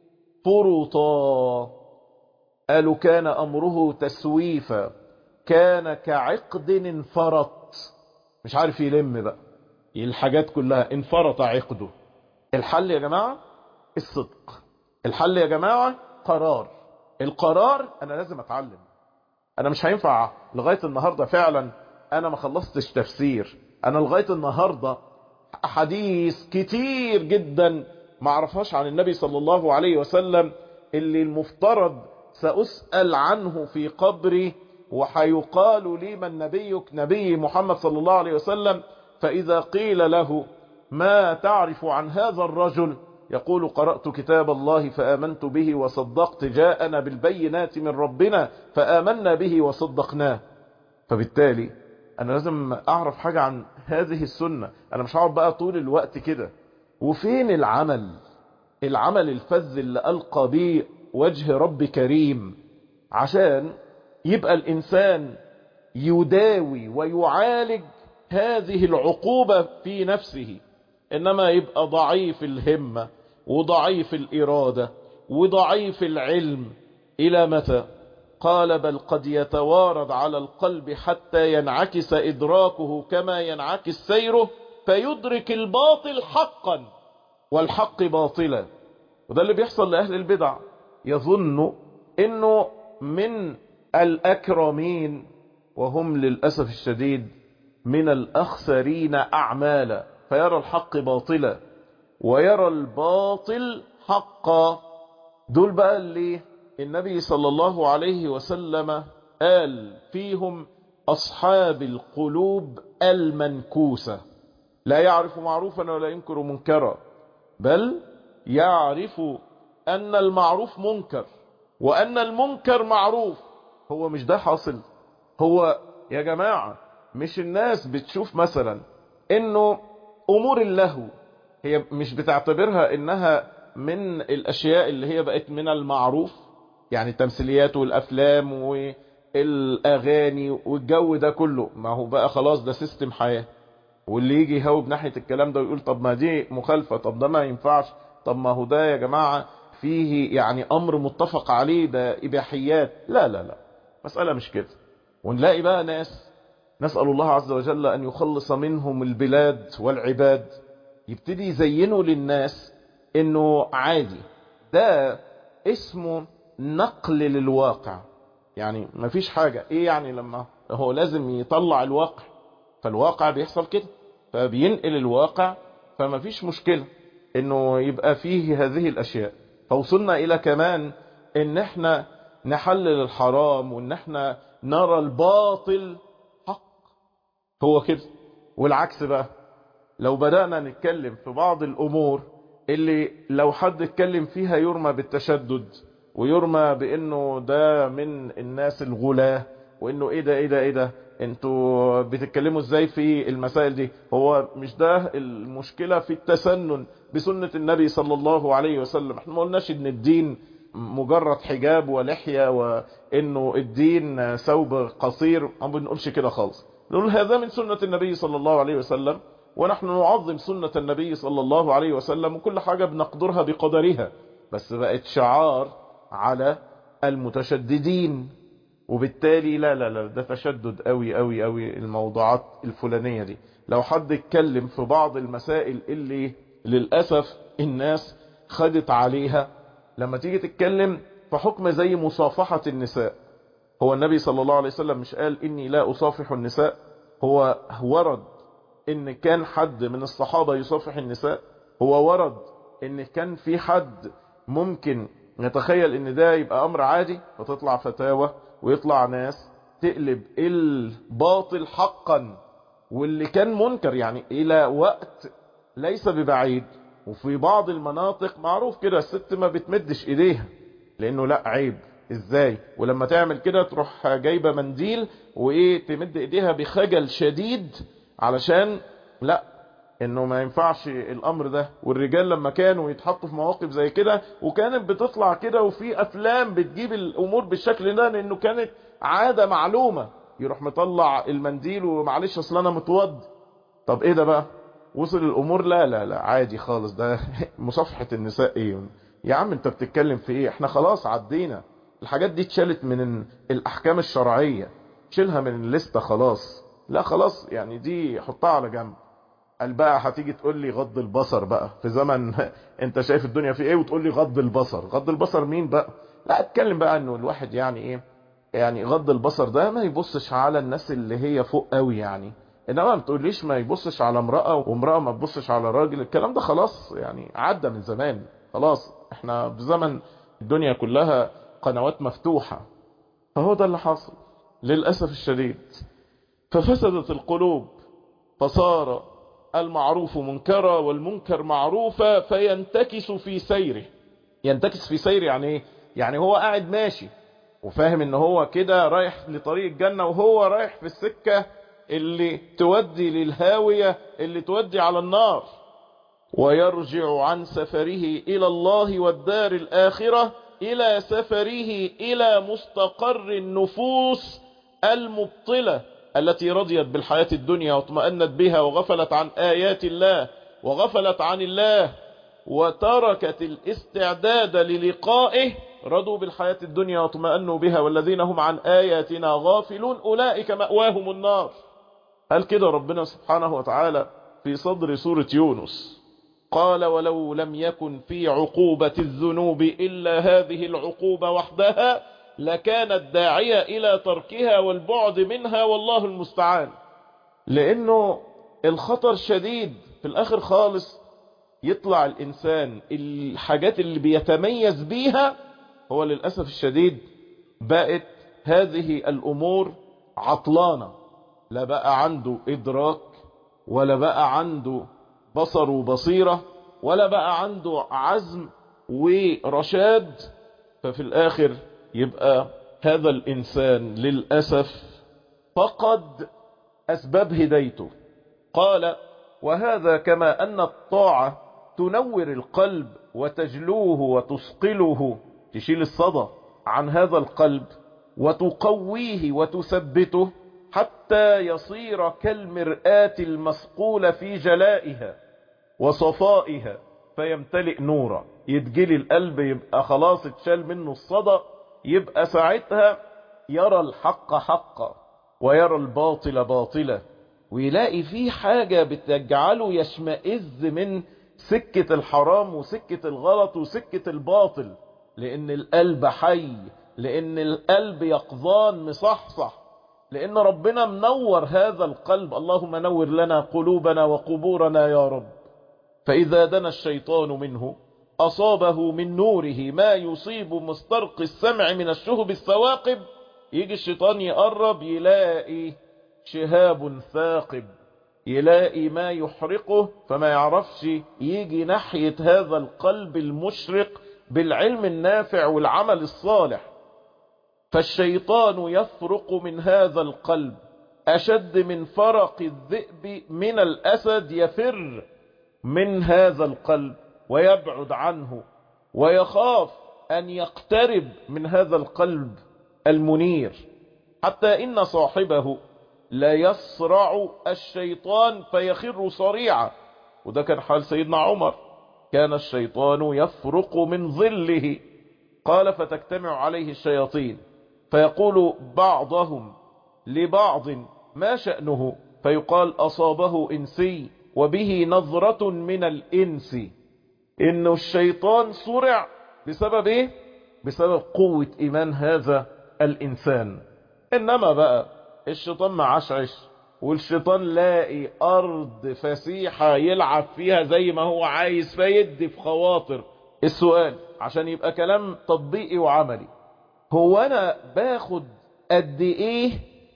فرطا قالوا كان أمره تسويفا كان كعقد انفرط مش عارف يلم بقى الحاجات كلها انفرط عقده الحل يا جماعة الصدق الحل يا جماعة قرار القرار أنا لازم أتعلم أنا مش هينفع لغاية النهاردة فعلا أنا ما خلصتش تفسير أنا لغاية النهاردة حديث كتير جدا ما عرفهاش عن النبي صلى الله عليه وسلم اللي المفترض سأسأل عنه في قبري وحيقال لي من نبيك نبي محمد صلى الله عليه وسلم فإذا قيل له ما تعرف عن هذا الرجل يقول قرأت كتاب الله فآمنت به وصدقت جاءنا بالبينات من ربنا فآمنا به وصدقناه فبالتالي أنا لازم أعرف حاجة عن هذه السنة أنا مش هقعد بقى طول الوقت كده وفين العمل العمل الفذ اللي ألقى به وجه رب كريم عشان يبقى الإنسان يداوي ويعالج هذه العقوبة في نفسه إنما يبقى ضعيف الهمة وضعيف الإرادة وضعيف العلم إلى متى قال بل قد يتوارد على القلب حتى ينعكس إدراكه كما ينعكس سيره فيدرك الباطل حقا والحق باطلا وده اللي بيحصل لأهل البدع يظن انه من الاكرمين وهم للأسف الشديد من الاخسرين اعمالا فيرى الحق باطلا ويرى الباطل حقا دول بقى اللي النبي صلى الله عليه وسلم قال فيهم اصحاب القلوب المنكوسة لا يعرف معروفا ولا ينكر منكرا بل يعرف ان المعروف منكر وان المنكر معروف هو مش ده حاصل هو يا جماعة مش الناس بتشوف مثلا انه امور اللهو هي مش بتعتبرها انها من الاشياء اللي هي بقت من المعروف يعني التمثيليات والافلام والاغاني والجو ده كله ما هو بقى خلاص ده سيستم حياة واللي يجي يهوب ناحية الكلام ده ويقول طب ما دي مخالفة طب ده ما ينفعش طب ما هو ده يا جماعة فيه يعني امر متفق عليه ده اباحيات لا لا لا مسألة مش كده ونلاقي بقى ناس نسأل الله عز وجل أن يخلص منهم البلاد والعباد يبتدي يزينوا للناس انه عادي ده اسمه نقل للواقع يعني مفيش حاجة ايه يعني لما هو لازم يطلع الواقع فالواقع بيحصل كده فبينقل الواقع فمفيش مشكلة انه يبقى فيه هذه الاشياء فوصلنا الى كمان ان احنا نحلل الحرام وان احنا نرى الباطل حق هو كده والعكس بقى لو بدأنا نتكلم في بعض الامور اللي لو حد اتكلم فيها يرمى بالتشدد ويرمى بانه ده من الناس الغلاة وانه ايه ده ايه ده ايه ده انتوا بتتكلموا ازاي في المسائل دي هو مش ده المشكلة في التسنن بسنة النبي صلى الله عليه وسلم احنا ما قلناش ان الدين مجرد حجاب ولحية وانه الدين ثوب قصير ما بنقولش كده خالص نقول هذا من سنة النبي صلى الله عليه وسلم ونحن نعظم سنة النبي صلى الله عليه وسلم وكل حاجة بنقدرها بقدرها بس بقت شعار على المتشددين وبالتالي لا لا لا ده تشدد قوي قوي قوي الموضوعات الفلانية دي لو حد اتكلم في بعض المسائل اللي للأسف الناس خدت عليها لما تيجي تتكلم في حكم زي مصافحة النساء هو النبي صلى الله عليه وسلم مش قال إني لا أصافح النساء هو ورد إن كان حد من الصحابة يصافح النساء هو ورد إن كان في حد ممكن نتخيل إن ده يبقى أمر عادي فتطلع فتاوى ويطلع ناس تقلب الباطل حقا واللي كان منكر يعني إلى وقت ليس ببعيد وفي بعض المناطق معروف كده الست ما بتمدش ايديها لانه لا عيب ازاي ولما تعمل كده تروح جايبه منديل وايه تمد ايديها بخجل شديد علشان لا انه ما ينفعش الامر ده والرجال لما كانوا يتحطوا في مواقف زي كده وكانت بتطلع كده وفي افلام بتجيب الامور بالشكل ده لانه كانت عاده معلومه يروح مطلع المنديل ومعلش اصل انا متوض طب ايه ده بقى وصل الامور لا لا لا عادي خالص ده مصافحة النساء ايه يا عم انت بتتكلم في ايه احنا خلاص عدينا الحاجات دي اتشالت من الاحكام الشرعية شيلها من الليستة خلاص لا خلاص يعني دي حطها على جنب قال بقى هتيجي تقول لي غض البصر بقى في زمن انت شايف الدنيا في ايه وتقول لي غض البصر غض البصر مين بقى لا اتكلم بقى انه الواحد يعني ايه يعني غض البصر ده ما يبصش على الناس اللي هي فوق قوي يعني انما ما تقوليش ما يبصش على امرأة وامرأة ما تبصش على راجل الكلام ده خلاص يعني عدى من زمان خلاص احنا بزمن الدنيا كلها قنوات مفتوحة فهو ده اللي حاصل للأسف الشديد ففسدت القلوب فصار المعروف منكرا والمنكر معروفا فينتكس في سيره ينتكس في سيره يعني ايه يعني هو قاعد ماشي وفاهم ان هو كده رايح لطريق الجنة وهو رايح في السكة اللي تودي للهاوية اللي تودي على النار ويرجع عن سفره إلى الله والدار الآخرة إلى سفره إلى مستقر النفوس المبطلة التي رضيت بالحياة الدنيا واطمأنت بها وغفلت عن آيات الله وغفلت عن الله وتركت الاستعداد للقائه رضوا بالحياة الدنيا واطمأنوا بها والذين هم عن آياتنا غافلون أولئك مأواهم النار قال كده ربنا سبحانه وتعالى في صدر سورة يونس قال ولو لم يكن في عقوبة الذنوب إلا هذه العقوبة وحدها لكانت داعية إلى تركها والبعد منها والله المستعان لأنه الخطر شديد في الآخر خالص يطلع الإنسان الحاجات اللي بيتميز بيها هو للأسف الشديد بقت هذه الأمور عطلانة لا بقى عنده إدراك ولا بقى عنده بصر وبصيرة ولا بقى عنده عزم ورشاد ففي الآخر يبقى هذا الإنسان للأسف فقد أسباب هدايته قال وهذا كما أن الطاعة تنور القلب وتجلوه وتثقله تشيل الصدى عن هذا القلب وتقويه وتثبته حتى يصير كالمرآة المسقولة في جلائها وصفائها فيمتلئ نورا يتجلي القلب يبقى خلاص اتشال منه الصدى يبقى ساعتها يرى الحق حقا ويرى الباطل باطلا ويلاقي فيه حاجة بتجعله يشمئز من سكة الحرام وسكة الغلط وسكة الباطل لأن القلب حي لأن القلب يقظان مصحصح لأن ربنا منور هذا القلب اللهم نور لنا قلوبنا وقبورنا يا رب فإذا دنا الشيطان منه أصابه من نوره ما يصيب مسترق السمع من الشهب الثواقب يجي الشيطان يقرب يلاقي شهاب ثاقب يلاقي ما يحرقه فما يعرفش يجي ناحية هذا القلب المشرق بالعلم النافع والعمل الصالح فالشيطان يفرق من هذا القلب أشد من فرق الذئب من الأسد يفر من هذا القلب ويبعد عنه ويخاف أن يقترب من هذا القلب المنير حتى إن صاحبه لا يصرع الشيطان فيخر صريعا وده كان حال سيدنا عمر كان الشيطان يفرق من ظله قال فتجتمع عليه الشياطين فيقول بعضهم لبعض ما شأنه فيقال أصابه إنسي وبه نظرة من الإنس إنه الشيطان صرع بسبب إيه؟ بسبب قوة إيمان هذا الإنسان إنما بقى الشيطان معشعش والشيطان لاقي أرض فسيحة يلعب فيها زي ما هو عايز فيدي في خواطر السؤال عشان يبقى كلام تطبيقي وعملي هو أنا باخد قد إيه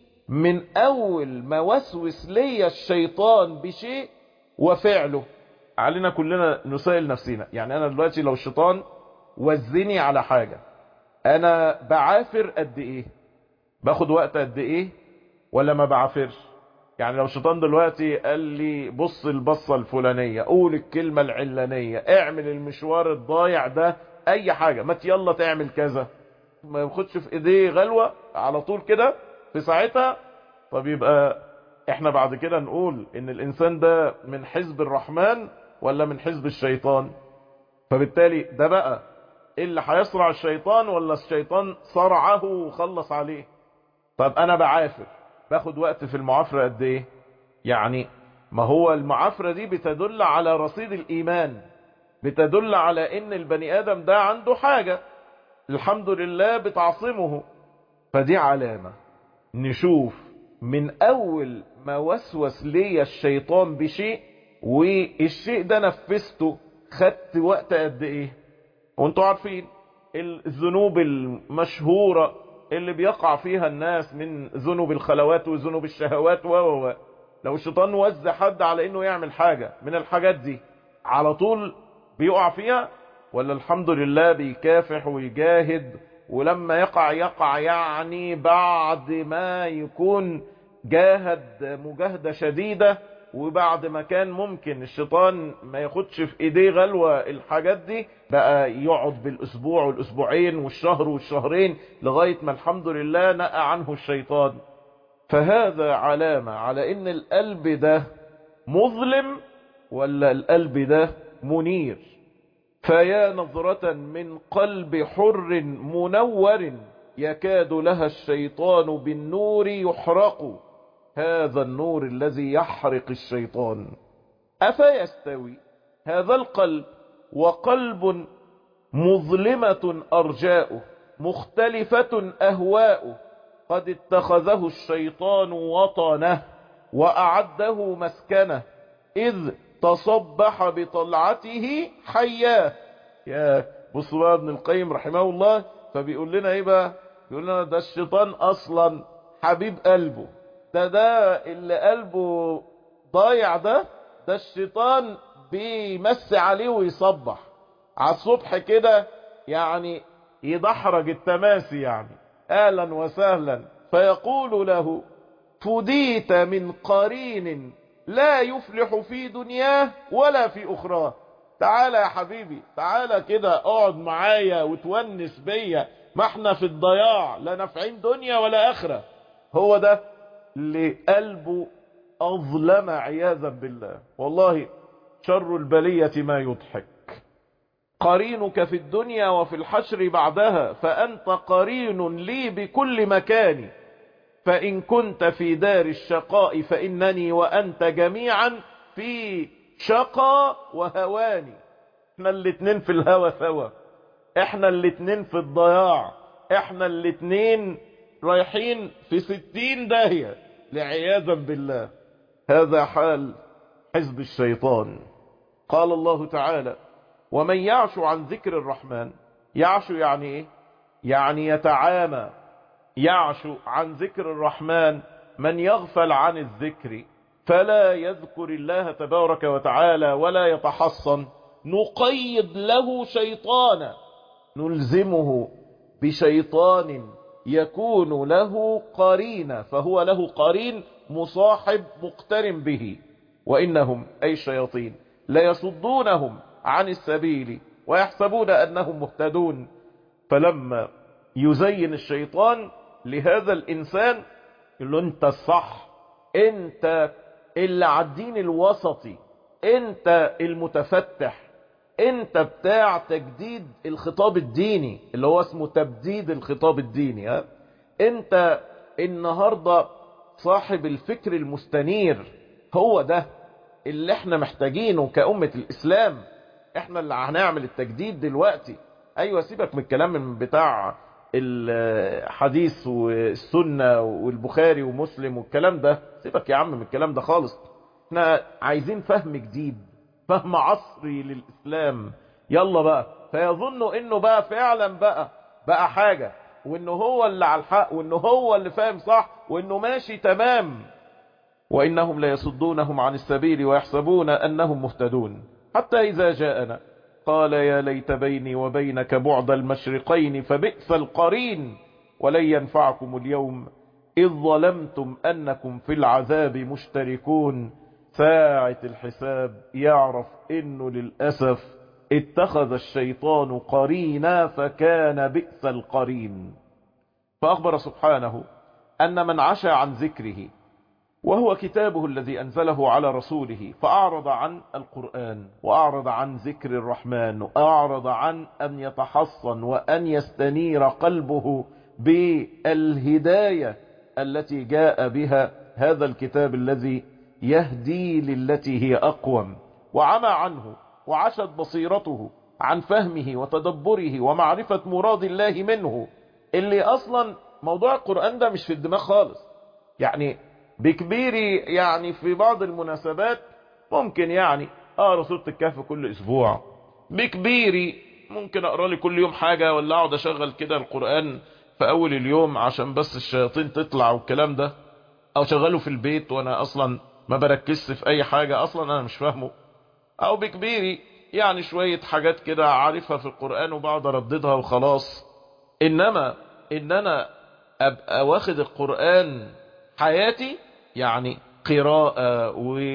من أول ما وسوس لي الشيطان بشيء وفعله علينا كلنا نسائل نفسنا يعني أنا دلوقتي لو الشيطان وزني على حاجة أنا بعافر قد إيه باخد وقت قد إيه ولا ما بعافرش يعني لو الشيطان دلوقتي قال لي بص البصة الفلانية قول الكلمة العلانية اعمل المشوار الضايع ده اي حاجة ما يلا تعمل كذا ما ياخدش في ايديه غلوة على طول كده في ساعتها طب يبقى احنا بعد كده نقول ان الانسان ده من حزب الرحمن ولا من حزب الشيطان فبالتالي ده بقى اللي هيصرع الشيطان ولا الشيطان صرعه وخلص عليه طب انا بعافر باخد وقت في المعافرة قد ايه يعني ما هو المعافرة دي بتدل على رصيد الايمان بتدل على ان البني ادم ده عنده حاجة الحمد لله بتعصمه فدي علامة نشوف من اول ما وسوس لي الشيطان بشيء والشيء ده نفذته خدت وقت قد ايه وانتوا عارفين الذنوب المشهورة اللي بيقع فيها الناس من ذنوب الخلوات وذنوب الشهوات و و لو الشيطان وزع حد على انه يعمل حاجة من الحاجات دي على طول بيقع فيها ولا الحمد لله بيكافح ويجاهد ولما يقع يقع يعني بعد ما يكون جاهد مجاهدة شديدة وبعد ما كان ممكن الشيطان ما ياخدش في ايديه غلوة الحاجات دي بقى يقعد بالاسبوع والاسبوعين والشهر والشهرين لغاية ما الحمد لله نقى عنه الشيطان فهذا علامة على ان القلب ده مظلم ولا القلب ده منير فيا نظرة من قلب حر منور يكاد لها الشيطان بالنور يحرق هذا النور الذي يحرق الشيطان أفيستوي هذا القلب وقلب مظلمة أرجاؤه مختلفة أهواؤه قد اتخذه الشيطان وطنه وأعده مسكنه إذ تصبح بطلعته حياه يا بصوا ابن القيم رحمه الله فبيقول لنا ايه بقى بيقول لنا ده الشيطان اصلا حبيب قلبه ده ده اللي قلبه ضايع ده ده الشيطان بيمسي عليه ويصبح على الصبح كده يعني يدحرج التماسي يعني اهلا وسهلا فيقول له فديت من قرين لا يفلح في دنياه ولا في اخراه تعالى يا حبيبي تعالى كده اقعد معايا وتونس بيا ما احنا في الضياع لا نافعين دنيا ولا اخره هو ده اللي قلبه اظلم عياذا بالله والله شر البلية ما يضحك قرينك في الدنيا وفي الحشر بعدها فأنت قرين لي بكل مكان فإن كنت في دار الشقاء فإنني وأنت جميعا في شقى وهواني احنا الاتنين في الهوى سوا احنا الاتنين في الضياع احنا الاتنين رايحين في ستين داهية لعياذا بالله هذا حال حزب الشيطان قال الله تعالى ومن يعش عن ذكر الرحمن يعش يعني ايه يعني يتعامى يعش عن ذكر الرحمن من يغفل عن الذكر فلا يذكر الله تبارك وتعالى ولا يتحصن نقيض له شيطانا نلزمه بشيطان يكون له قرين فهو له قرين مصاحب مقترن به وإنهم أي الشياطين ليصدونهم عن السبيل ويحسبون أنهم مهتدون فلما يزين الشيطان لهذا الإنسان يقول له أنت الصح أنت اللي عالدين الوسطي أنت المتفتح أنت بتاع تجديد الخطاب الديني اللي هو اسمه تبديد الخطاب الديني ها؟ أنت النهاردة صاحب الفكر المستنير هو ده اللي احنا محتاجينه كأمة الإسلام احنا اللي هنعمل التجديد دلوقتي ايوه سيبك من الكلام من بتاع الحديث والسنة والبخاري ومسلم والكلام ده سيبك يا عم من الكلام ده خالص احنا عايزين فهم جديد فهم عصري للإسلام يلا بقى فيظنوا انه بقى فعلا بقى بقى حاجة وانه هو اللي على الحق وانه هو اللي فاهم صح وانه ماشي تمام وإنهم ليصدونهم عن السبيل ويحسبون أنهم مهتدون حتى إذا جاءنا قال يا ليت بيني وبينك بعد المشرقين فبئس القرين ولن ينفعكم اليوم إذ ظلمتم أنكم في العذاب مشتركون ساعة الحساب يعرف إنه للأسف اتخذ الشيطان قرينا فكان بئس القرين فأخبر سبحانه أن من عشى عن ذكره وهو كتابه الذي أنزله على رسوله فأعرض عن القرآن وأعرض عن ذكر الرحمن وأعرض عن أن يتحصن وأن يستنير قلبه بالهداية التي جاء بها هذا الكتاب الذي يهدي للتي هي أقوم وعمى عنه وعشت بصيرته عن فهمه وتدبره ومعرفة مراد الله منه اللي أصلا موضوع القرآن ده مش في الدماغ خالص يعني بكبيري يعني في بعض المناسبات ممكن يعني اقرا سوره الكهف كل اسبوع بكبيري ممكن اقرا لي كل يوم حاجه ولا اقعد اشغل كده القران في اول اليوم عشان بس الشياطين تطلع والكلام ده او شغله في البيت وانا اصلا ما بركزش في اي حاجه اصلا انا مش فاهمه او بكبيري يعني شويه حاجات كده عارفها في القران وبقعد ارددها وخلاص انما ان انا ابقى واخد القران حياتي يعني قراءة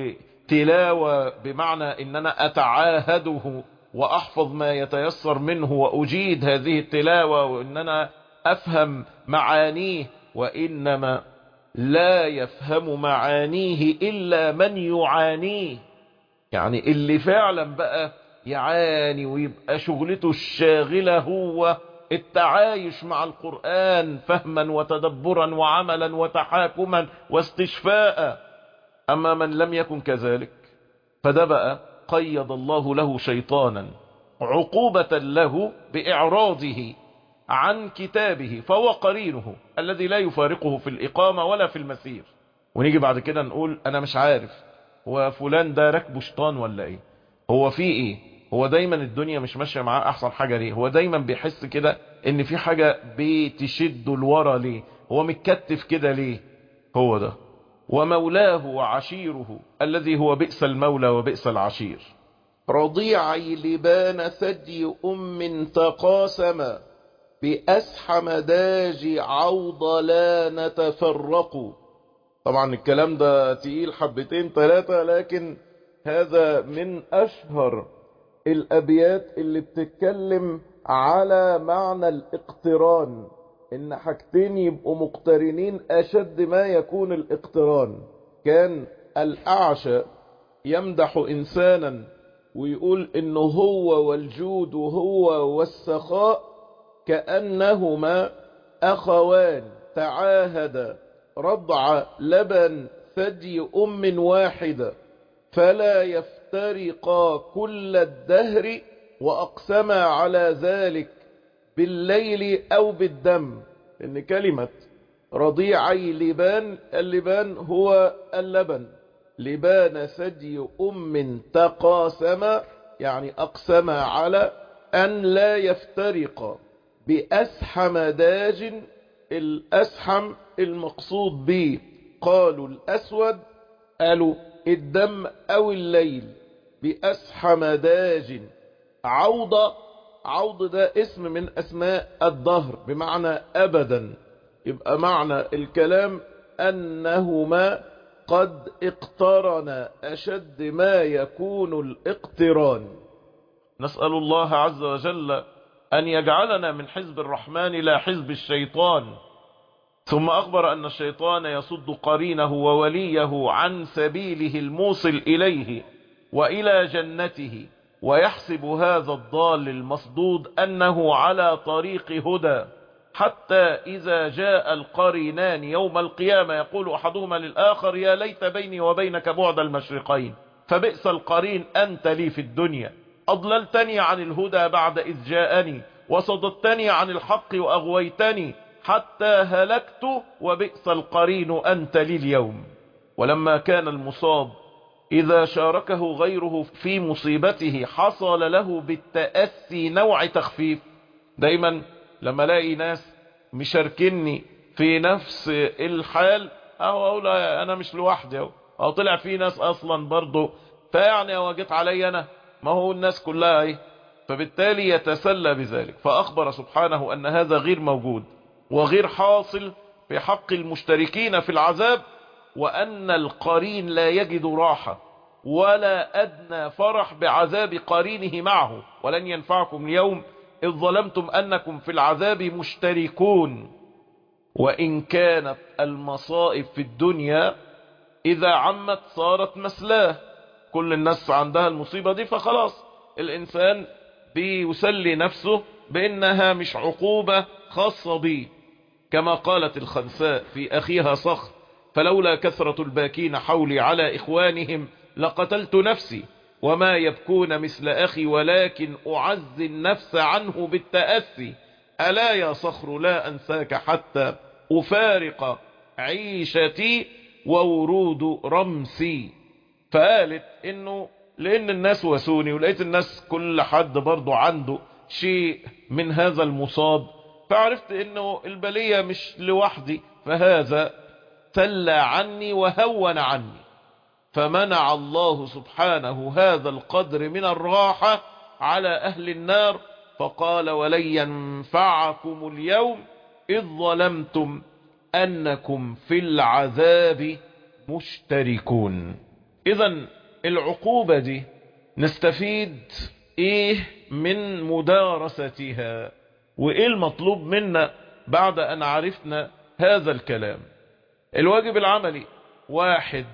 وتلاوة بمعنى ان انا اتعاهده واحفظ ما يتيسر منه واجيد هذه التلاوة وان انا افهم معانيه وانما لا يفهم معانيه الا من يعانيه يعني اللي فعلا بقى يعاني ويبقى شغلته الشاغلة هو التعايش مع القرآن فهما وتدبرا وعملا وتحاكما واستشفاء أما من لم يكن كذلك فده بقى قيد الله له شيطانا عقوبة له بإعراضه عن كتابه فهو قرينه الذي لا يفارقه في الإقامة ولا في المسير ونيجي بعد كده نقول أنا مش عارف هو فلان ده ركبه شيطان ولا إيه هو في إيه هو دايما الدنيا مش ماشيه معاه احسن حاجه ليه هو دايما بيحس كده ان في حاجه بتشده لورا ليه هو متكتف كده ليه هو ده ومولاه وعشيره الذي هو بئس المولى وبئس العشير رضيعي لبان ثدي ام تقاسما بأسحم داج عوض لا نتفرق طبعا الكلام ده تقيل حبتين ثلاثة لكن هذا من أشهر الأبيات اللي بتتكلم على معنى الاقتران إن حاجتين يبقوا مقترنين أشد ما يكون الاقتران كان الأعشى يمدح إنسانا ويقول إنه هو والجود وهو والسخاء كأنهما أخوان تعاهدا رضع لبن ثدي أم واحدة فلا يفترقا كل الدهر وأقسما على ذلك بالليل أو بالدم إن كلمة رضيعي لبان اللبان هو اللبن لبان ثدي أم تقاسما يعني أقسم على أن لا يفترق بأسحم داج الأسحم المقصود به قالوا الأسود قالوا الدم أو الليل بأسحم داج عوضة عوض ده اسم من أسماء الدهر بمعنى أبدا يبقى معنى الكلام أنهما قد اقترن أشد ما يكون الاقتران نسأل الله عز وجل أن يجعلنا من حزب الرحمن لا حزب الشيطان ثم أخبر أن الشيطان يصد قرينه ووليه عن سبيله الموصل إليه وإلى جنته ويحسب هذا الضال المصدود أنه على طريق هدى حتى إذا جاء القرينان يوم القيامة يقول أحدهما للآخر يا ليت بيني وبينك بعد المشرقين فبئس القرين أنت لي في الدنيا أضللتني عن الهدى بعد إذ جاءني وصددتني عن الحق وأغويتني حتى هلكت وبئس القرين أنت لي اليوم ولما كان المصاب إذا شاركه غيره في مصيبته حصل له بالتأسي نوع تخفيف دايما لما الاقي ناس مشاركني في نفس الحال اهو اقول انا مش لوحدي اهو او طلع في ناس اصلا برضه فيعني هو جيت علي انا ما هو الناس كلها ايه فبالتالي يتسلى بذلك فاخبر سبحانه ان هذا غير موجود وغير حاصل في حق المشتركين في العذاب وان القرين لا يجد راحة ولا ادنى فرح بعذاب قرينه معه ولن ينفعكم اليوم إذ ظلمتم أنكم في العذاب مشتركون وإن كانت المصائب في الدنيا إذا عمت صارت مسلاه كل الناس عندها المصيبة دي فخلاص الإنسان بيسلي نفسه بإنها مش عقوبة خاصة به كما قالت الخنساء في أخيها صخر فلولا كثرة الباكين حولي على إخوانهم لقتلت نفسي وما يبكون مثل أخي ولكن أعزي النفس عنه بالتأسي ألا يا صخر لا أنساك حتى أفارق عيشتي وورود رمسي فقالت إنه لأن الناس وسوني ولقيت الناس كل حد برضو عنده شيء من هذا المصاب فعرفت إنه البلية مش لوحدي فهذا تلى عني وهون عني فمنع الله سبحانه هذا القدر من الراحة على أهل النار فقال ولن ينفعكم اليوم إذ ظلمتم أنكم في العذاب مشتركون إذا العقوبة دي نستفيد إيه من مدارستها وإيه المطلوب منا بعد أن عرفنا هذا الكلام الواجب العملي واحد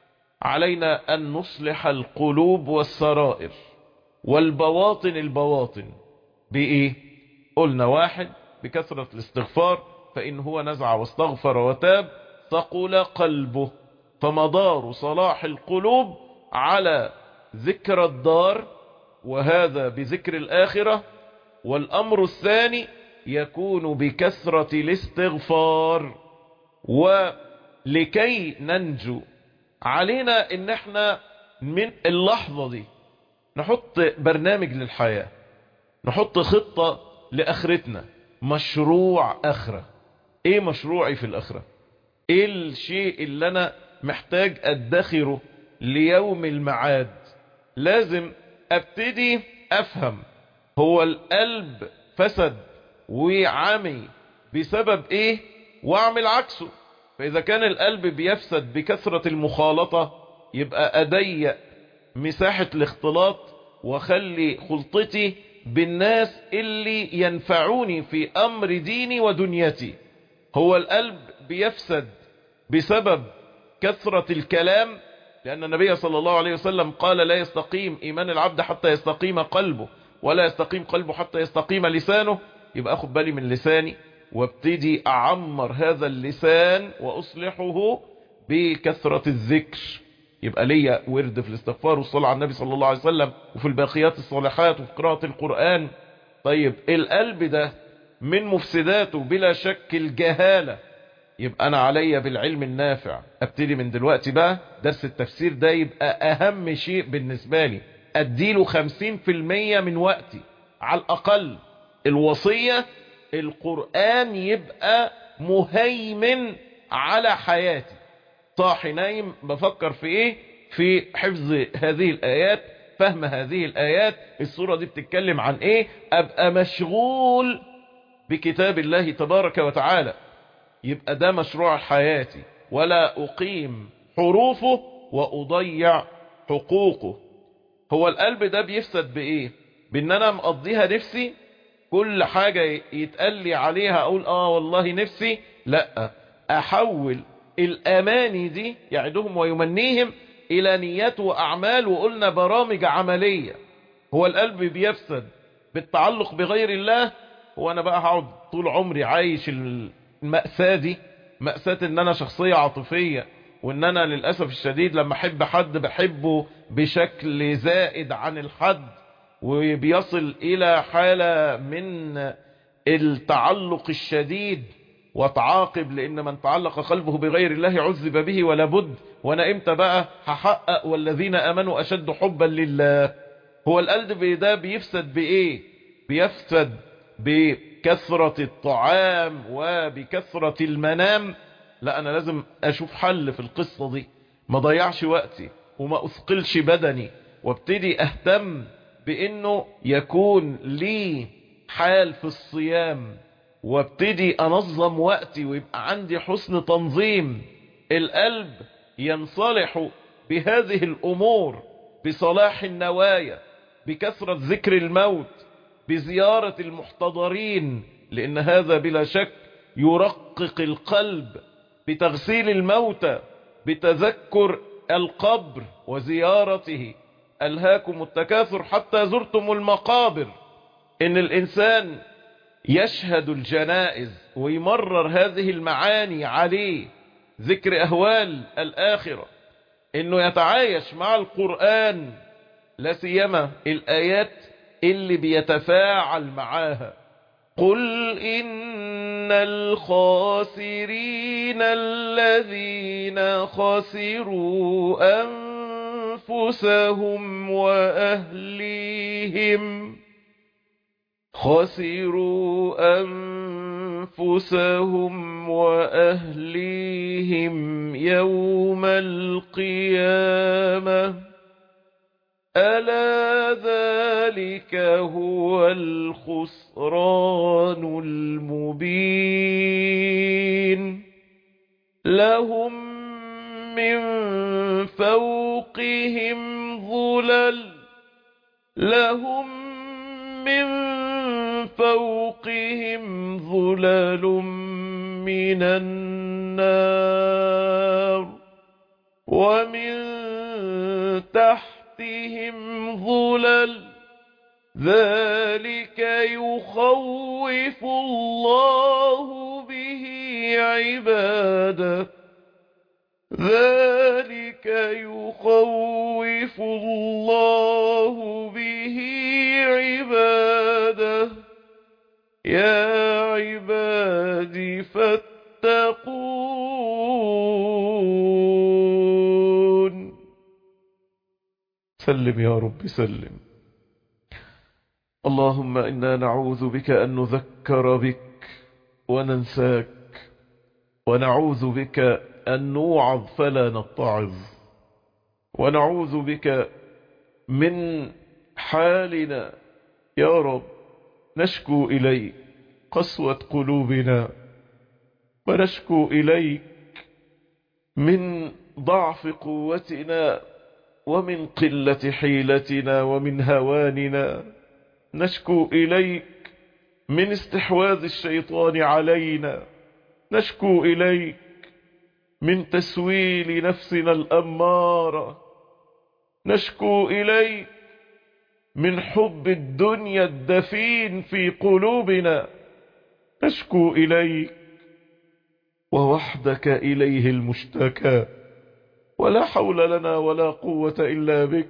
علينا أن نصلح القلوب والسرائر والبواطن البواطن بإيه قلنا واحد بكثرة الاستغفار فإن هو نزع واستغفر وتاب ثقل قلبه فمدار صلاح القلوب على ذكر الدار وهذا بذكر الآخرة والأمر الثاني يكون بكثرة الاستغفار ولكي ننجو علينا ان احنا من اللحظة دي نحط برنامج للحياة نحط خطة لأخرتنا مشروع أخرة ايه مشروعي في الأخرة ايه الشيء اللي انا محتاج ادخره ليوم المعاد لازم ابتدي افهم هو القلب فسد وعمي بسبب ايه واعمل عكسه فإذا كان القلب بيفسد بكثرة المخالطة يبقى أضيق مساحة الاختلاط وخلي خلطتي بالناس اللي ينفعوني في أمر ديني ودنيتي هو القلب بيفسد بسبب كثرة الكلام لأن النبي صلى الله عليه وسلم قال لا يستقيم إيمان العبد حتى يستقيم قلبه ولا يستقيم قلبه حتى يستقيم لسانه يبقى أخد بالي من لساني وابتدي أعمر هذا اللسان وأصلحه بكثرة الذكر يبقى ليا ورد في الاستغفار والصلاة على النبي صلى الله عليه وسلم وفي الباقيات الصالحات وفي قراءة القرآن طيب القلب ده من مفسداته بلا شك الجهالة يبقى أنا عليا بالعلم النافع ابتدي من دلوقتي بقى درس التفسير ده يبقى أهم شيء بالنسبة لي أديله خمسين في المية من وقتي على الأقل الوصية القرآن يبقى مهيمن على حياتي صاحي نايم بفكر في ايه في حفظ هذه الآيات فهم هذه الآيات الصورة دي بتتكلم عن ايه ابقى مشغول بكتاب الله تبارك وتعالى يبقى ده مشروع حياتي ولا أقيم حروفه وأضيع حقوقه هو القلب ده بيفسد بإيه بإن أنا مقضيها نفسي كل حاجة يتقال لي عليها أقول آه والله نفسي لا أحول الأماني دي يعدهم ويمنيهم إلى نيات وأعمال وقلنا برامج عملية هو القلب بيفسد بالتعلق بغير الله هو أنا بقى هقعد طول عمري عايش المأساة دي مأساة ان انا شخصية عاطفية وان انا للأسف الشديد لما احب حد بحبه بشكل زائد عن الحد وبيصل الى حالة من التعلق الشديد وتعاقب لان من تعلق قلبه بغير الله عذب به ولا بد وانا امتى بقى هحقق والذين امنوا اشد حبا لله هو القلب ده بيفسد بايه بيفسد بكثرة الطعام وبكثرة المنام لا انا لازم اشوف حل في القصة دي ما ضيعش وقتي وما اثقلش بدني وابتدي اهتم بانه يكون لي حال في الصيام وابتدي انظم وقتي ويبقى عندي حسن تنظيم القلب ينصلح بهذه الامور بصلاح النوايا بكثرة ذكر الموت بزيارة المحتضرين لان هذا بلا شك يرقق القلب بتغسيل الموتى بتذكر القبر وزيارته ألهاكم التكاثر حتى زرتم المقابر إن الإنسان يشهد الجنائز ويمرر هذه المعاني عليه ذكر أهوال الآخرة إنه يتعايش مع القرآن لا سيما الآيات اللي بيتفاعل معاها قل إن الخاسرين الذين خسروا أنفسهم وأهليهم خسروا أنفسهم وأهليهم يوم القيامة ألا ذلك هو الخسران المبين لهم من فوقهم ظلل لهم من فوقهم ظلل من النار ومن تحتهم ظلل ذلك يخوف الله به عباده ذلك يخوف الله به عباده يا عبادي فاتقون سلم يا رب سلم اللهم إنا نعوذ بك أن نذكر بك وننساك ونعوذ بك أن نوعظ فلا نتعظ ونعوذ بك من حالنا يا رب نشكو إليك قسوة قلوبنا ونشكو إليك من ضعف قوتنا ومن قلة حيلتنا ومن هواننا نشكو إليك من استحواذ الشيطان علينا نشكو إليك من تسويل نفسنا الأمارة نشكو إليك من حب الدنيا الدفين في قلوبنا نشكو إليك ووحدك إليه المشتكى ولا حول لنا ولا قوة إلا بك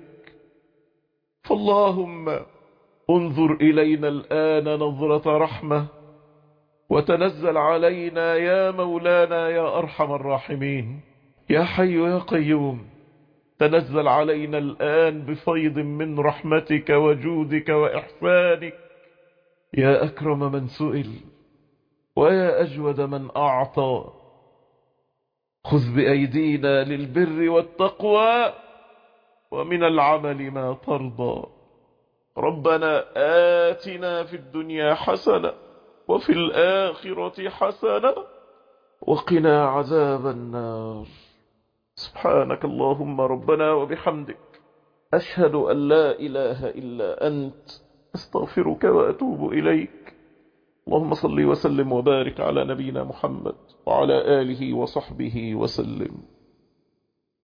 فاللهم انظر إلينا الآن نظرة رحمة وتنزل علينا يا مولانا يا أرحم الراحمين يا حي يا قيوم تنزل علينا الآن بفيض من رحمتك وجودك وإحسانك يا أكرم من سئل ويا أجود من أعطى خذ بأيدينا للبر والتقوى ومن العمل ما ترضى ربنا آتنا في الدنيا حسنة وفي الآخرة حسنة وقنا عذاب النار سبحانك اللهم ربنا وبحمدك أشهد أن لا إله إلا أنت أستغفرك وأتوب إليك اللهم صل وسلم وبارك على نبينا محمد وعلى آله وصحبه وسلم